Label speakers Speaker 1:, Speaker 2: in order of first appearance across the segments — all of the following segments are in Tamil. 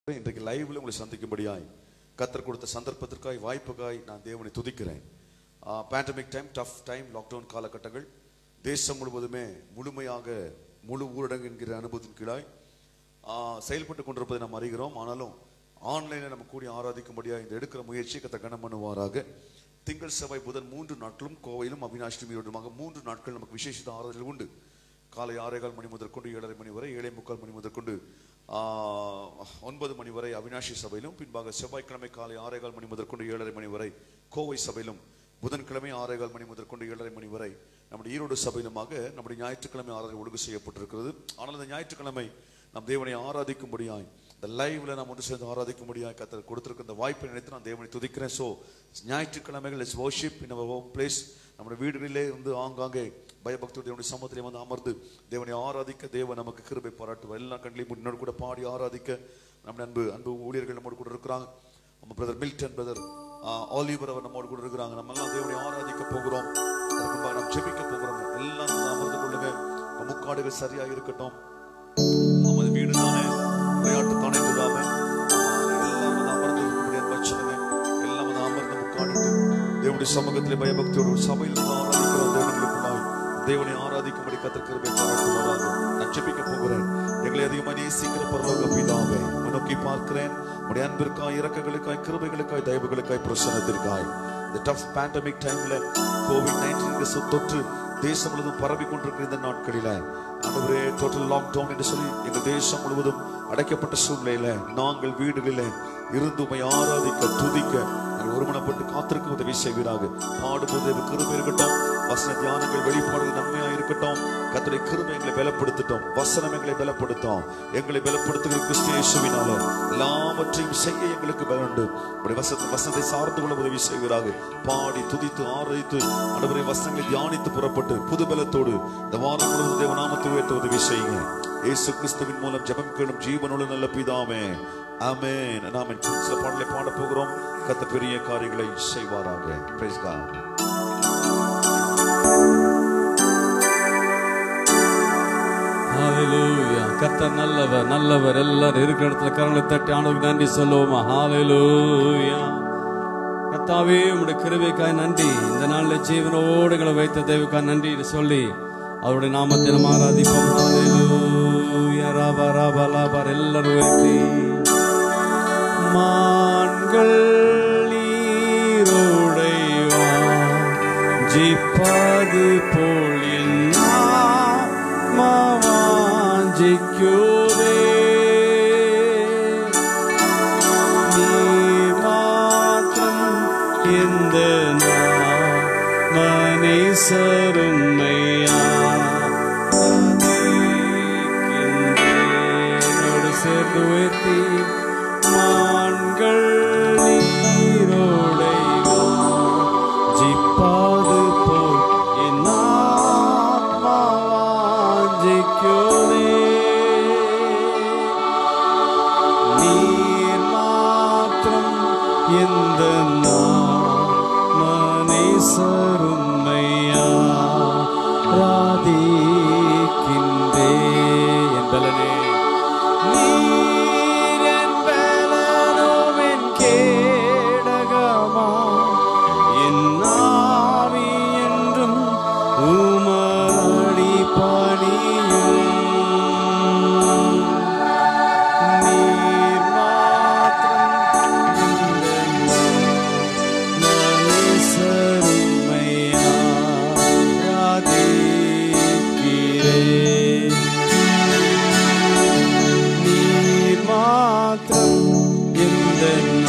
Speaker 1: இன்றைக்கு லைவ்ல உங்களை சந்திக்கும்படியாய் கத்தர் கொடுத்த சந்தர்ப்பத்திற்காய் வாய்ப்புக்காய் நான் தேவனை துதிக்கிறேன் pandemic time tough time lockdown காலகட்டங்கள் தேசம் முழுவதுமே முழுமையாக முழு ஊரடங்கு என்கிற அனுபவத்தின் கீழாய் ஆ, செயல்பட்டு கொண்டிருப்பதை நாம் அறிகிறோம் ஆனாலும் ஆன்லைனில் நம்ம கூடி ஆராதிக்கும்படியாக இந்த எடுக்கிற முயற்சி கத்த கனம் பண்ணுவாராக திங்கள் செவ்வாய் புதன் மூன்று நாட்களும் கோவையிலும் அவினாஷ்டமி ரோடுமாக மூன்று நாட்கள் நமக்கு விசேஷித்த ஆராதனை உண்டு காலை ஆறேகால் மணி முதற்கொண்டு ஏழரை மணி வரை ஏழை முக்கால் மணி முதற்கொண்டு ஆ, ஒன்பது மணி வரை அவினாஷி சபையிலும் பின்பாக செவ்வாய்க்கிழமை காலை ஆறேகால் மணி முதற்கொண்டு ஏழரை மணி வரை கோவை சபையிலும் புதன்கிழமை ஆறேகால் மணி முதற்கொண்டு ஏழரை மணி வரை நம்முடைய ஈரோடு சபையிலுமாக நம்முடைய ஞாயிற்றுக்கிழமை ஆராதனை ஒழுங்கு செய்யப்பட்டிருக்கிறது ஆனால் இந்த ஞாயிற்றுக்கிழமை நம் தேவனை ஆராதிக்கும்படியாய் இந்த லைவ்ல நாம் ஒன்று சேர்ந்து ஆராதிக்கும்படியாய் கத்தர் கொடுத்திருக்க இந்த வாய்ப்பை நினைத்து நான் தேவனை துதிக்கிறேன் ஸோ ஞாயிற்றுக்கிழமைகள் is worship in our place நம்முடைய வீடுகளிலே இருந்து ஆங்காங்கே பயபக்தியோட தேவனுடைய சமூகத்திலே வந்து அமர்ந்து தேவனை ஆராதிக்க தேவன் நமக்கு கிருபை பாராட்டுவார் எல்லா கண்களையும் முன்னோடு கூட பாடி ஆராதிக்க நம்முடைய அன்பு அன்பு ஊழியர்கள் நம்மோடு கூட இருக்கிறாங்க நம்ம பிரதர் மில்டன் பிரதர் ஆலிவர் அவர் நம்மோடு கூட இருக்கிறாங்க நம்ம எல்லாம் தேவனை ஆராதிக்க போகிறோம் அதற்கு முன்பாக நாம் ஜெபிக்க போகிறோம் எல்லாம் வந்து அமர்ந்து கொள்ளுங்க உங்க முக்காடுகள் சரியா இருக்கட்டும் நமது வீடு தானே விளையாட்டு தானே என்றுதாம எல்லாம் வந்து அமர்ந்து இருக்கக்கூடிய வச்சனமே எல்லாம் வந்து அமர்ந்து முக்காடிட்டு தேவனுடைய சமூகத்திலே பயபக்தியோடு ஒரு சபையில் இருந்து ஆராதிக்கிற தேவனுக்குள்ளாய் தேவனை ஆராதிக்கும்படி கத்தர் கிருபை பாராட்டுவாராக நான் ஜெபிக்க போகிறேன் எங்களை அதிகமாக நேசிக்கிற பரலோக பிதாவே முன்னோக்கி பார்க்கிறேன் உடைய அன்பிற்காய் இறக்கங்களுக்காய் கிருபைகளுக்காய் தயவுகளுக்காய் பிரசனத்திற்காய் இந்த டஃப் பேண்டமிக் டைம்ல கோவிட் நைன்டீன் தொற்று தேசம் முழுவதும் பரவி கொண்டிருக்கிற இந்த நாட்களில ஆண்டவரே டோட்டல் லாக்டவுன் என்று சொல்லி எங்கள் தேசம் முழுவதும் அடைக்கப்பட்ட சூழ்நிலையில நாங்கள் வீடுகளில இருந்து உம்மை ஆராதிக்க துதிக்க நாங்கள் ஒருமனப்பட்டு காத்திருக்க உதவி செய்வீராக பாடும்போது அது கிருபை இருக்கட்டும் வசன தியானங்கள் வெளிப்பாடுகள் நன்மையா இருக்கட்டும் கத்தரை கிருபை எங்களை பலப்படுத்தட்டும் வசனம் எங்களை பலப்படுத்தும் எங்களை பலப்படுத்துகிற கிறிஸ்து இயேசுவினால எல்லாவற்றையும் செய்ய எங்களுக்கு பலண்டு உடைய வசத்தை வசனத்தை சார்ந்து கொள்ள உதவி செய்வீராக பாடி துதித்து ஆராதித்து அனைவரை வசனங்களை தியானித்து புறப்பட்டு புது பலத்தோடு இந்த வாரம் முழுவதும் தேவ நாமத்தை உயர்த்த உதவி செய்யுங்க இயேசு கிறிஸ்துவின் மூலம் ஜெபம் கேளும் ஜீவனுள்ள நல்ல பிதாமே ஆமென் ஆமென் சில பாடலை பாட போகிறோம் கத்த பெரிய காரியங்களை செய்வாராக Praise God.
Speaker 2: ஹalleluya கர்த்தர் நல்லவர் நல்லவர் எல்லாரும் இருக்கிற இடத்துல கரங்களை தட்டி ஆண்டவருக்கு நன்றி சொல்லுவோமா ஹalleluya கர்த்தாவே உம்முடைய கிருபைக்காய் நன்றி இந்த நாள்ல ஜீவனோடு எங்களை வைத்த தேவக்காய் நன்றி என்று சொல்லி அவருடைய நாமத்தை நாம் ஆராதிப்போம் ஹalleluya ராபா ராபா லாபா எல்லாரும் உயர்த்தி மான்கள் நீரோடைவா ஜிப்பது போல் மாவாஞ்சிக்குதே நீ மாத்திரம் இந்த மனிசருமையா என்னோடு சேர்ந்து உயர்த்தி மான்கள் நீரோடை ஜிப்பாது போல் என் ஆத்மா வாஞ்சிக்குதே. நீர் மாத்திரம் எந்த மனிசருமையா ராதிக்கின்றே என் பலனே நீர் என் பலனும் என் கேடகமா என் ஆவி என்றும் உமடி பணியும் நீர் மாத்திரம் இந்த மனுஷருமையா ராதிக்கிறேன் நீர் மாத்திரம் இந்த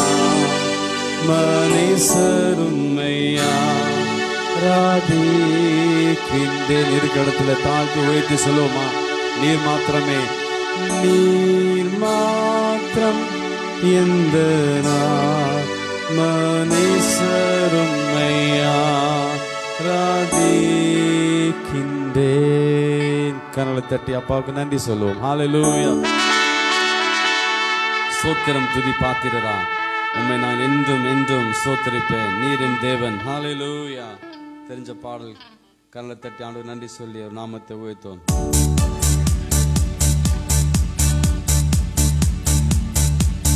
Speaker 2: மனுஷருமையா ராதிக்கின்றேன் இருக்கிற இடத்துல தாழ்த்தி உயர்த்தி சொல்லுவோமா நீர் மாத்திரமே நீர் மாத்திரம் எந்த மனுஷருமையா ராதிக்கின்றேன் கனலை தட்டி அப்பாவுக்கு நன்றி சொல்லுவோம் ஹalleluya சோத்திரம் துதி பாத்திரரா உம்மை நான் என்றும் என்றும் சோத்தரிப்பேன் நீரின் தேவன் ஹalleluya தெரிஞ்ச பாடல் கனலை தட்டி ஆண்டு நன்றி சொல்லி அவர் நாமத்தை உயர்த்தோம்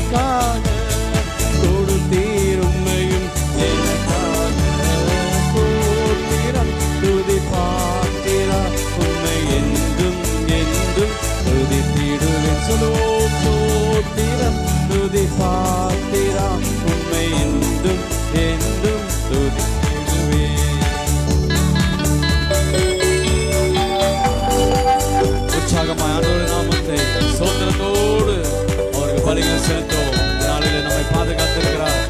Speaker 2: எனக்காக கொடுத்தீர் உம்மையும் எனக்காக சோத்திரம் துதி பாத்திரா உம்மை என்றும் என்றும் துதித்திடுவேன் சொல்லுவோம் சோத்திரம் துதி பாத்திரா உம்மை என்றும் என்றும் துதித்திடுவேன் உற்சாகமாய் ஆண்டவருடைய நாமத்தை சோதனத்தோடு அவருக்கு பலிகள் செலுத்தோம் இந்த நாளிலே நம்மை பாதுகாத்திருக்கிறார்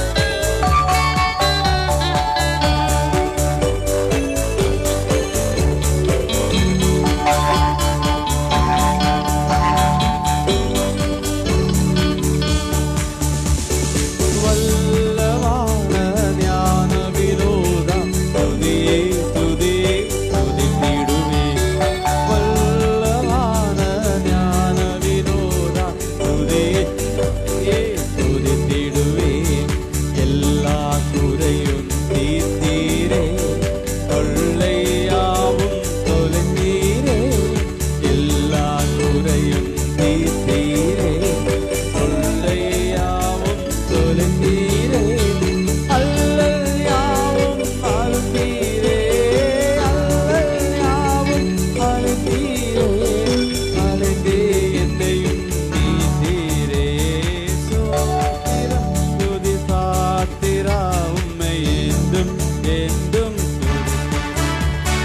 Speaker 2: வல்லவான ஞான வினோதா துதியே துதியே துதித்திடுவே வல்லவான ஞான வினோதா துதியே துதியே துதித்திடுவே எல்லா குறையும் தீர்த்தீரே கொள்ளையாவும் தொலைந்தீரே எல்லா குறையும் தீர்த்தீரே கொள்ளையாவும் தொலைந்தீரே அல்லல் யாவும் அழுத்தீரே அல்லல் யாவும் அழுத்தீரே அலைந்தே என்னையும் நீத்தீரே சோத்திரம் துதி சாத்திரா உம்மை என்றும் என்றும் துதி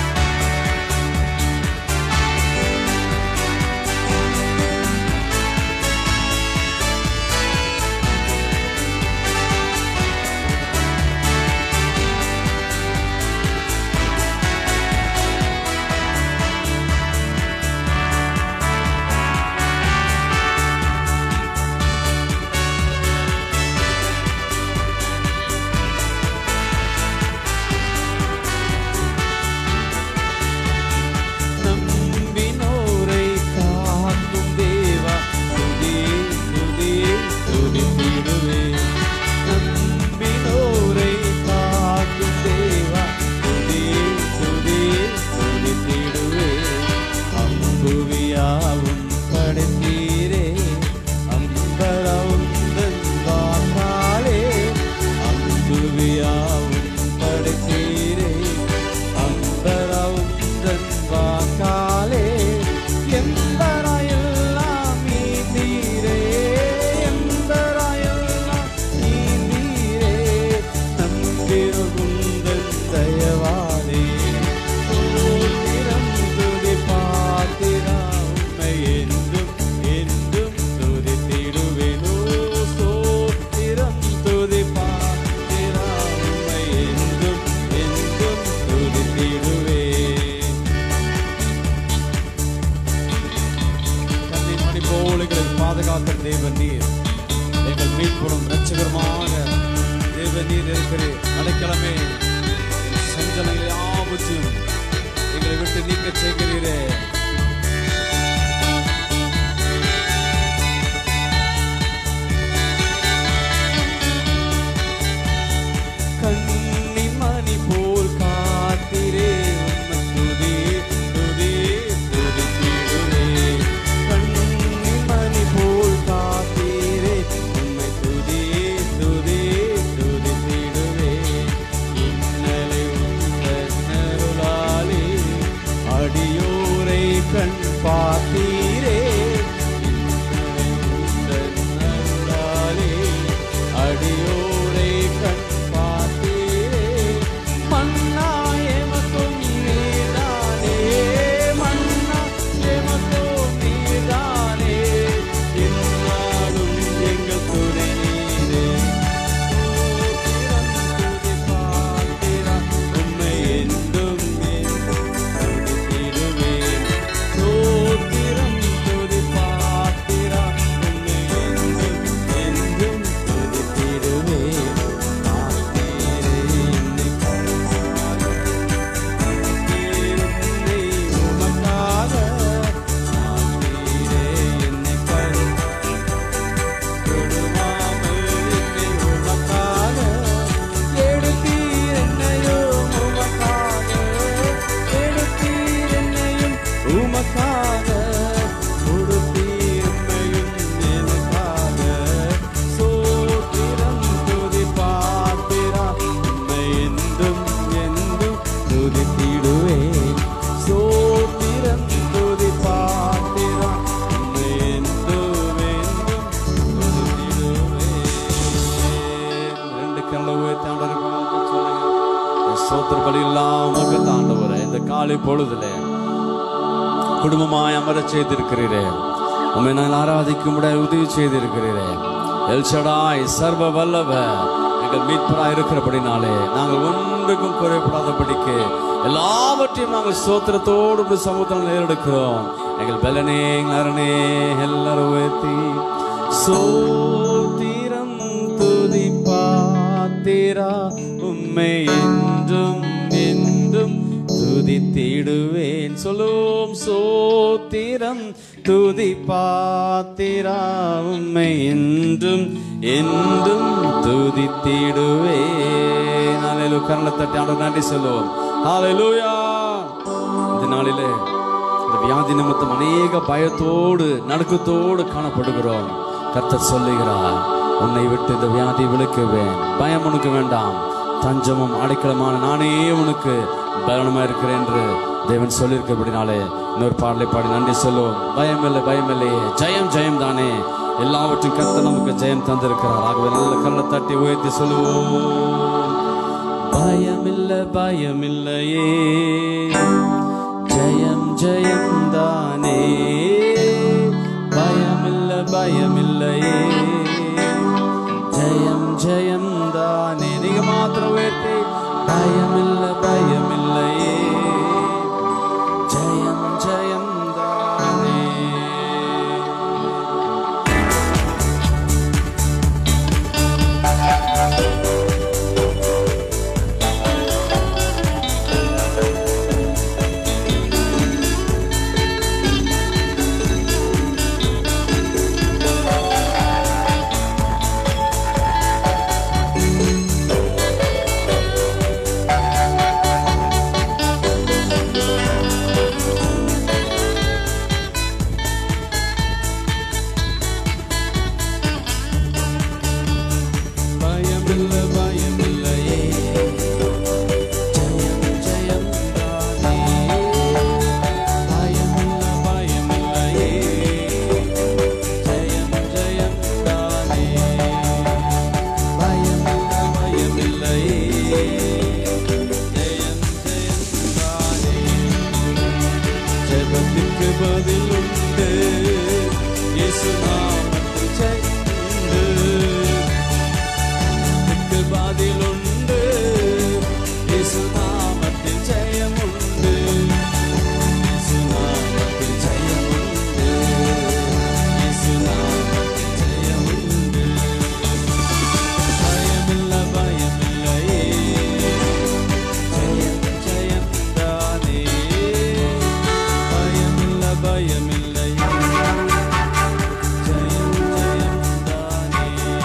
Speaker 2: நம்பினோரை காக்கும் தேவா துதியே துதியே துதித்திடுவே நம்பினோரை காக்கும் தேவா துதியே துதியே துதித்திடுவே அம்புவியாவும் படைத்தீரே அம்பராவும் வாக்காளே அம்புவியாவும் படைத்தீரே அம்பராவும் வாக்காளே எம்பராயெல்லாம் நீந்தீரே எம்பராயெல்லாம் நீந்தீரே நம்பிருகுந்தன் தயவாதே சோத்திரம் துதி பாத்திரா உம்மை என்றும் என்றும் துதித்திடுவேனோ சோத்திரம் துதி பாத்திரா உம்மை என்றும் என்றும் துதித்திடுவேன் கண்ணின் மணி போல எங்களை பாதுகாக்கிற தேவன் நீர் எங்கள் மீட்புறம் ரட்சகரமாக தேவன் நீர் இருக்கிறீர் அடைக்கலமே என் சஞ்சலங்கள் யாவற்றையும் எங்களை விட்டு நீக்க செய்கிறீரே கண்ணி மணி போல் காத்திரே உம்மை துதியே துதியே துதித்திடுவே கண்ணி மணி போல் காத்திரே உம்மை துதியே துதியே துதித்திடுவே இன்னலை உந்தருளாலே அடியோரை பலியெல்லாம் உமக்கு தாண்டவரே இந்த காலை பொழுதுல குடும்பமாய் அமரச் செய்திருக்கிறீரே உம்மை நாங்கள் ஆராதிக்கும்பட உதவி செய்திருக்கிறீரே எல்ஷடாய் சர்வ வல்லவர் எங்கள் மீட்பராய் இருக்கிறபடினாலே நாங்கள் ஒன்றுக்கும் குறைபடாதபடிக்கு எல்லாவற்றையும் நாங்கள் சோத்திரத்தோடு உம்முடைய சமூகத்தில் நேரெடுக்கிறோம் எங்கள் பலனே எங்கள் அரணே எல்லாரும் உயர்த்தி சோத்திரம் துதி பாத்திரா உம்மை என்றும் என்றும் துதித்திடுவேன் சொல்லும் சோத்திரம் துதி பாத்திரா உம்மை என்றும் என்றும் துதித்திடுவேன் நாளில் கரலை தட்டி ஆண்டவர் நன்றி சொல்லுவோம் ஹalleluya இந்த நாளிலே இந்த வியாதி நிமித்தம் அநேக பயத்தோடு நடுக்கத்தோடு காணப்படுகிறோம் கர்த்தர் சொல்லுகிறார் உன்னை விட்டு இந்த வியாதி விழுக்குவேன் பயம் உனக்கு வேண்டாம் தஞ்சமும் அடைக்கலமான நானே உனக்கு பலனமா இருக்கிறேன் என்று தேவன் சொல்லியிருக்கிறபடினாலே இன்னொரு பாடலை பாடி நன்றி சொல்லுவோம் பயம் இல்லை பயம் இல்லையே ஜெயம் ஜெயம் தானே எல்லாவற்றையும் கர்த்தர் நமக்கு ஜெயம் தந்திருக்கிறார் ஆகவே நல்ல கல்லை தட்டி உயர்த்தி சொல்லுவோம் பயமில்ல பயமில்லையே ஜெயம் ஜெயம் தானே பயமில்ல பயமில்லையே ஜெயம் ஜெயம் தானே நீங்க மாத்திரம் உயர்த்தி பயமில்ல பயமில்லையே ஜெயம் ஜெயம் தானே பயமில்ல பயமில்லையே ஜெயம் ஜெயம் தானே பயமில்ல பயமில்லையே ஜெயம் ஜெயம் தானே பயமில்ல பயமில்லையே ஜெயம் ஜெயம் தானே ஜெபத்திற்கு பதில் உண்டு இயேசு நாமத்தில் ஜெயம் உண்டு ஜெபத்திற்கு பதில் உண்டு இயேசு நாமத்தில் ஜெயம் உண்டு இயேசு நாமத்தில் ஜெயம் உண்டு இயேசு நாமத்தில் ஜெயம் உண்டு பயமில்ல பயமில்லையே ஜெயம் ஜெயம் தானே பயமில்ல பயமில்லையே ஜெயம் ஜெயம் தானே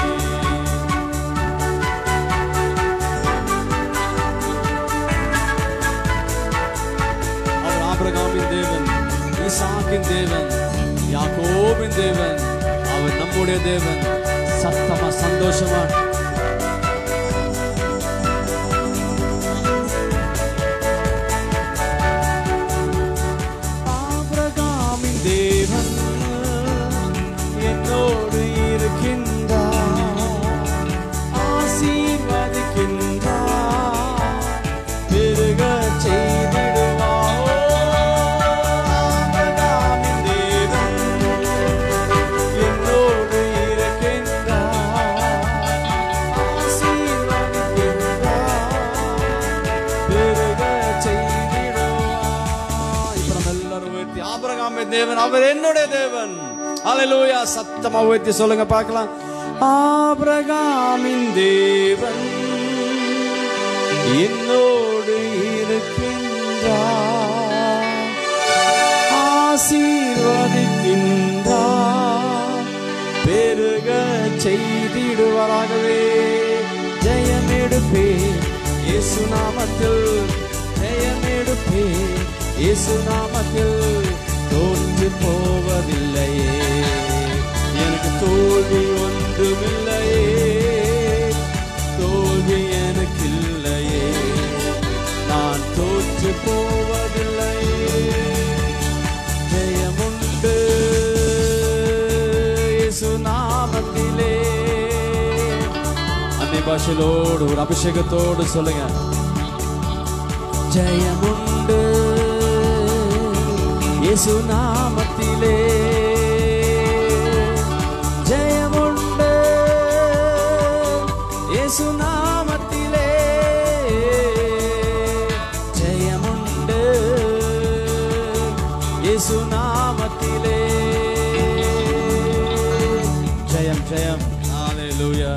Speaker 2: அவர் ஆபிரகாமின் தேவன் ஈசாக்கின் தேவன் யாக்கோபின் தேவன் அவர் நம்முடைய தேவன் சத்தமா சந்தோஷமா ஆபிரகாமின் தேவன் என்னோடு இருக்கின்றார் ஆசீர்வதிக்கின்றார் பெருக செய்திடுவார் ஆபிரகாமின் தேவன் என்னோடு இருக்கின்றார் ஆசீர்வதிக்கின்றார் பெருக செய்திடுவார் இப்ப நம்ம எல்லாரும் உயர்த்தி ஆபிரகாமின் தேவன் அவர் என்னுடைய தேவன் அல்லேலூயா சத்தமா உயர்த்தி சொல்லுங்க பார்க்கலாம் ஆபிரகாமின் தேவன் என்னோடு இருக்கின்றார் ஆசீர்வதிக்கின்றார் பெருக செய்திடுவாராகவே ஜெயம் எடுப்பே இயேசு நாமத்தில் ஜெயம் எடுப்பே இயேசு நாமத்தில் தோற்று போவதில்லையே எனக்கு தோல்வி ஒன்றுமில்லையே தோல்வி எனக்கு இல்லையே நான் தோற்று போவதில்லையே ஜெயமுண்டு இயேசு நாமத்திலே அன்னை பாஷையிலோடு ஒரு அபிஷேகத்தோடு சொல்லுங்க ஜெயமுண்டு இயேசு நாமத்திலே ஜெயமுண்டு இயேசு நாமத்திலே ஜெயமுண்டு இயேசு நாமத்திலே ஜெயம் ஜெயம் ஹalleluya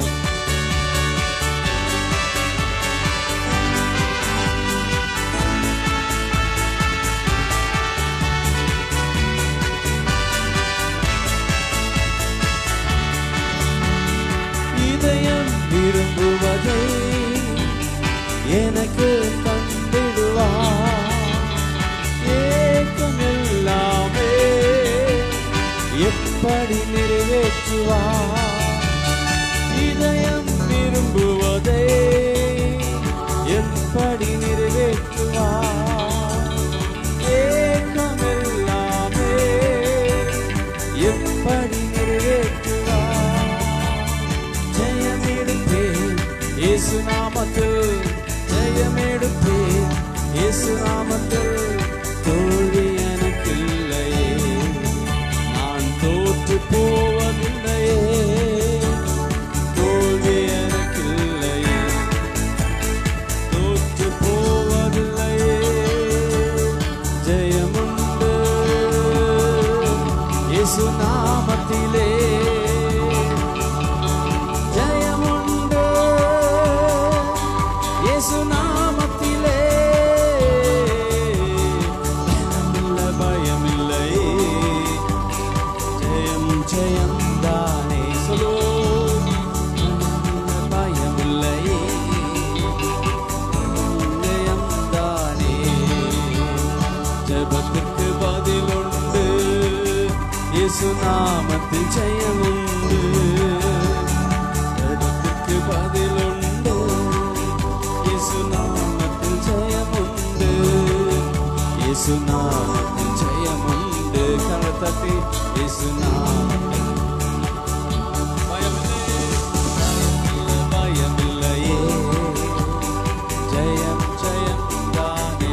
Speaker 2: இதயம் விரும்புவதை எனக்கு தந்திடுவார் ஏக்கம் எல்லாமே எப்படி நிறைவேற்றுவார் இதயம் விரும்புவதை எப்படி நிறைவேற்றுவார் ஏக்கம் எல்லாமே எப்படி நிறைவேற்றுவார் ஜெயமெடுப்பேன் இயேசு நாமத்தில் ஜெயமெடுப்பேன் இயேசு நாமத்தில் தோல்வி எனக்கில்லையே நான் தோற்று போவதில்லையே தோல்வி எனக்கில்லையே தோற்று போவதில்லையே ஜெயமுண்டு இயேசு நாமத்திலே ஜெயமுண்டு இயேசு நாமத்திலே பயமில்லை பயமில்லை ஜெயம் ஜெயம் தானே சொல்லோ பயமில்லை ஜெயம் தானே ஜெபத்துக்கு பதில் உண்டு இயேசு நாமத்தில் ஜெயம் உண்டு ஜெபத்துக்கு பதில் உண்டு இயேசு நாமத்தில் ஜெயம் உண்டு இயேசு நாமத்தில் ஜெயம் உண்டு கரத்தட்டி இயேசு நாமத்தில் பயமில்லை, பயமில்லையே ஜெயம் ஜெயம் தானே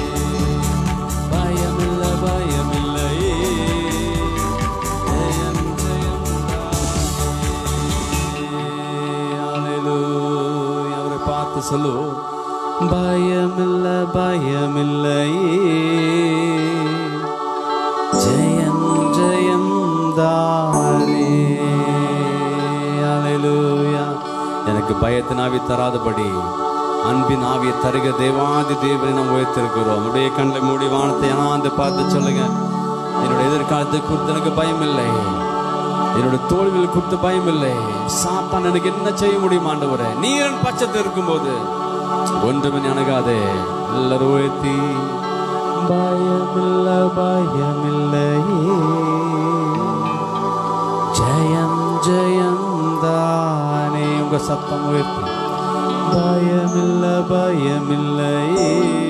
Speaker 2: பயமில்லை பயமில்லையே ஜெயம் ஜெயம் தானே அவரை பார்த்து சொல்லுவோம் பயமில்ல பயமில்லையே ஜெயம் ஜெயம் தானே ஹalleluya எனக்கு பயத்தின் ஆவி தராதபடி அன்பின் ஆவியை தருக தேவாதி தேவனை நாம் உயர்த்திருக்கிறோம் உடைய கண்களை மூடி வானத்தை அனாந்து பார்த்து சொல்லுங்க என்னுடைய எதிர்காலத்தை குறித்து எனக்கு பயம் இல்லை என்னோட தோல்வியில் குறித்து பயம் இல்லை சாப்பான் எனக்கு என்ன செய்ய முடியும் ஆண்டவரே நீரன் பட்சத்தில் இருக்கும்போது ஒன்றுமே அணுகாதே எல்லாரும் உயர்த்தி பயமில்ல பயமில்லையே ஜெயம் ஜெயம் தானே உங்க சத்தம் உயர்த்தி பயமில்ல பயமில்லையே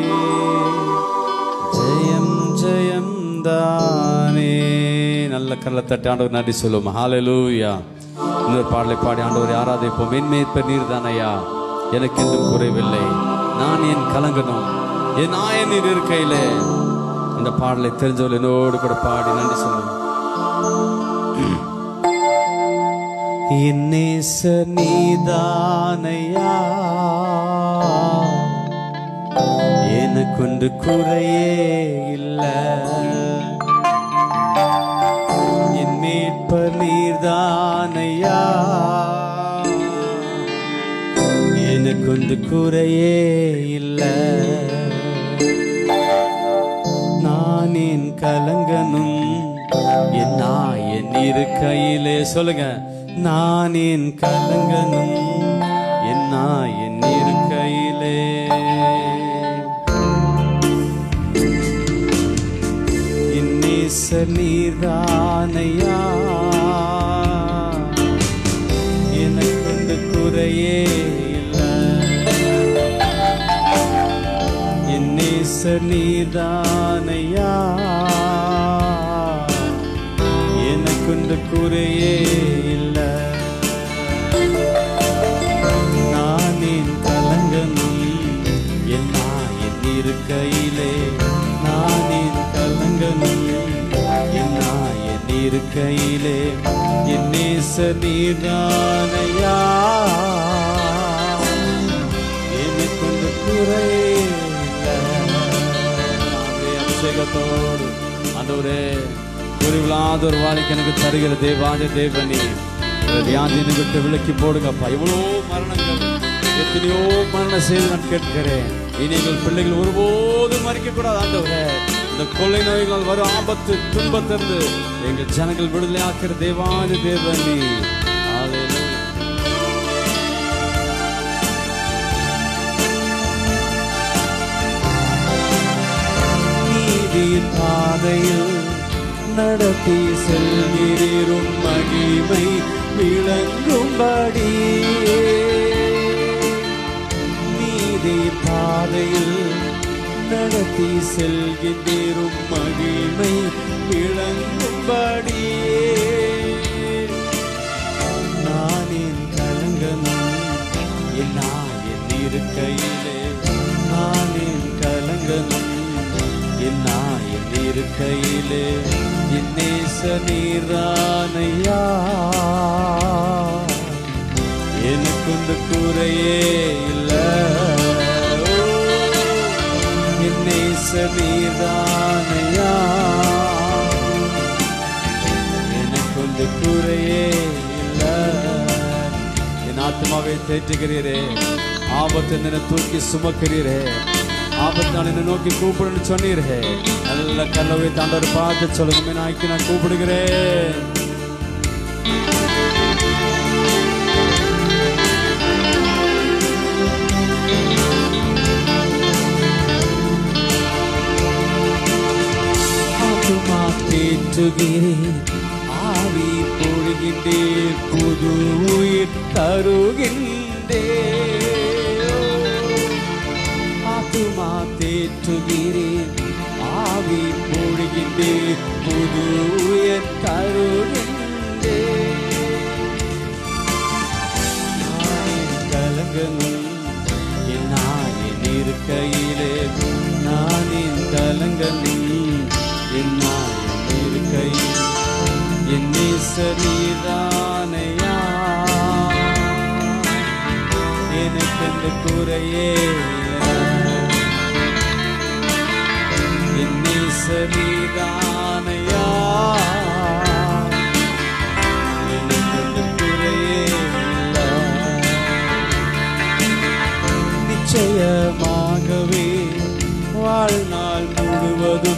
Speaker 2: ஜெயம் ஜெயம் தானே நல்ல கல்ல தட்டி ஆண்டவர் நன்றி சொல்லுவோம் ஹalleluya இன்னொரு பாடலை பாடி ஆண்டவரை ஆராதிப்போம் மென்மேற்ப நீர் தானையா எனக்கு எதுவும் குறைவில்லை நான் என் கலங்கணும் என் ஆய நீர் இருக்கையிலே இந்த பாடலை தெரிஞ்சவள் என்னோடு கூட பாடி நன்றி சொல்லுவோம் என்னேச நீதானையா எனக்குண்டு குறையே இல்லை என் மீட்பர் நீர்தானையா எனக்குண்டு குறையே இல்லை நான் என் கலங்கனும் என் என் இரு கையிலே சொல்லுங்க நான் என் கலங்கனும் என் என் இரு கையிலே என் நேச நீர்தானையா எனக்கு குறையே இல்லை என் நேச நீதானையா எனக்குண்டு குறையே இல்லை நான் என் கலங்கனும் என் என் இரு நேச நீரானையா எனக்கு ஒன்று குறையே இல்லை. ஆண்டவரே, அபிஷேகத்தோடு ஆண்டவரே குறைவில்லாத ஒரு வாழ்க்கை எனக்கு தருகிற தேவாதி தேவனி வியாதியை விட்டு விலக்கி போடுங்கப்பா எவ்வளோ மரணங்கள் எத்தனையோ மரண செய்து நான் கேட்கிறேன் இனி எங்கள் பிள்ளைகள் ஒருபோதும் மறிக்க கூடாது ஆண்டவரே இந்த கொள்ளை நோய்கள் வரும் ஆபத்து துன்பத்திலிருந்து எங்கள் ஜனங்கள் விடுதலை ஆக்கிற தேவாதி தேவனி Hallelujah. நீதியின் பாதையில் நடத்தி செல்கிறீரும் மகிமை விளங்கும்படி நீதியின் பாதையில் நடத்தி செல்கின்றீரும் மகிமை விளங்கும்படி நான் என் கலங்கனும் என் என் இருக்கையிலே நான் என் கலங்கனும் என் என் இருக்கையிலே என் நேச நீரானையா எனக்குண்டு குறையே இல்லை என் நேச நீரானையா எனக்குண்டு குறையே இல்லை என் ஆத்மாவை தேற்றுகிறீரே ஆபத்து நினை தூக்கி சுமக்கிறீரே ஆபத்தால் என்னை நோக்கி கூப்பிடுன்னு சொன்னீரே நல்ல கல்லவை தாண்டவர் பார்த்து சொல்லுங்க நாய்க்கு நான் கூப்பிடுகிறேன் ஆத்துமா தேற்றுகிறேன் ஆவி பொழுகின்றேன் புது உயிர் தருகின்றே ஆத்துமா தேற்றுகிறேன் ஆவி பொழுகின்றேன் புது உயிர் தருகின்றே நான் கலங்கனும் என் நாயின் இருக்கையிலே நான் என் கலங்கனும் என் நாயின் இருக்கையில் என் நீசரீரானையா எனக்கு குறையே இல்லை. என் நீசரீரானையா எனக்கு குறையே இல்லை. நிச்சயமாகவே வாழ்நாள் முழுவதும்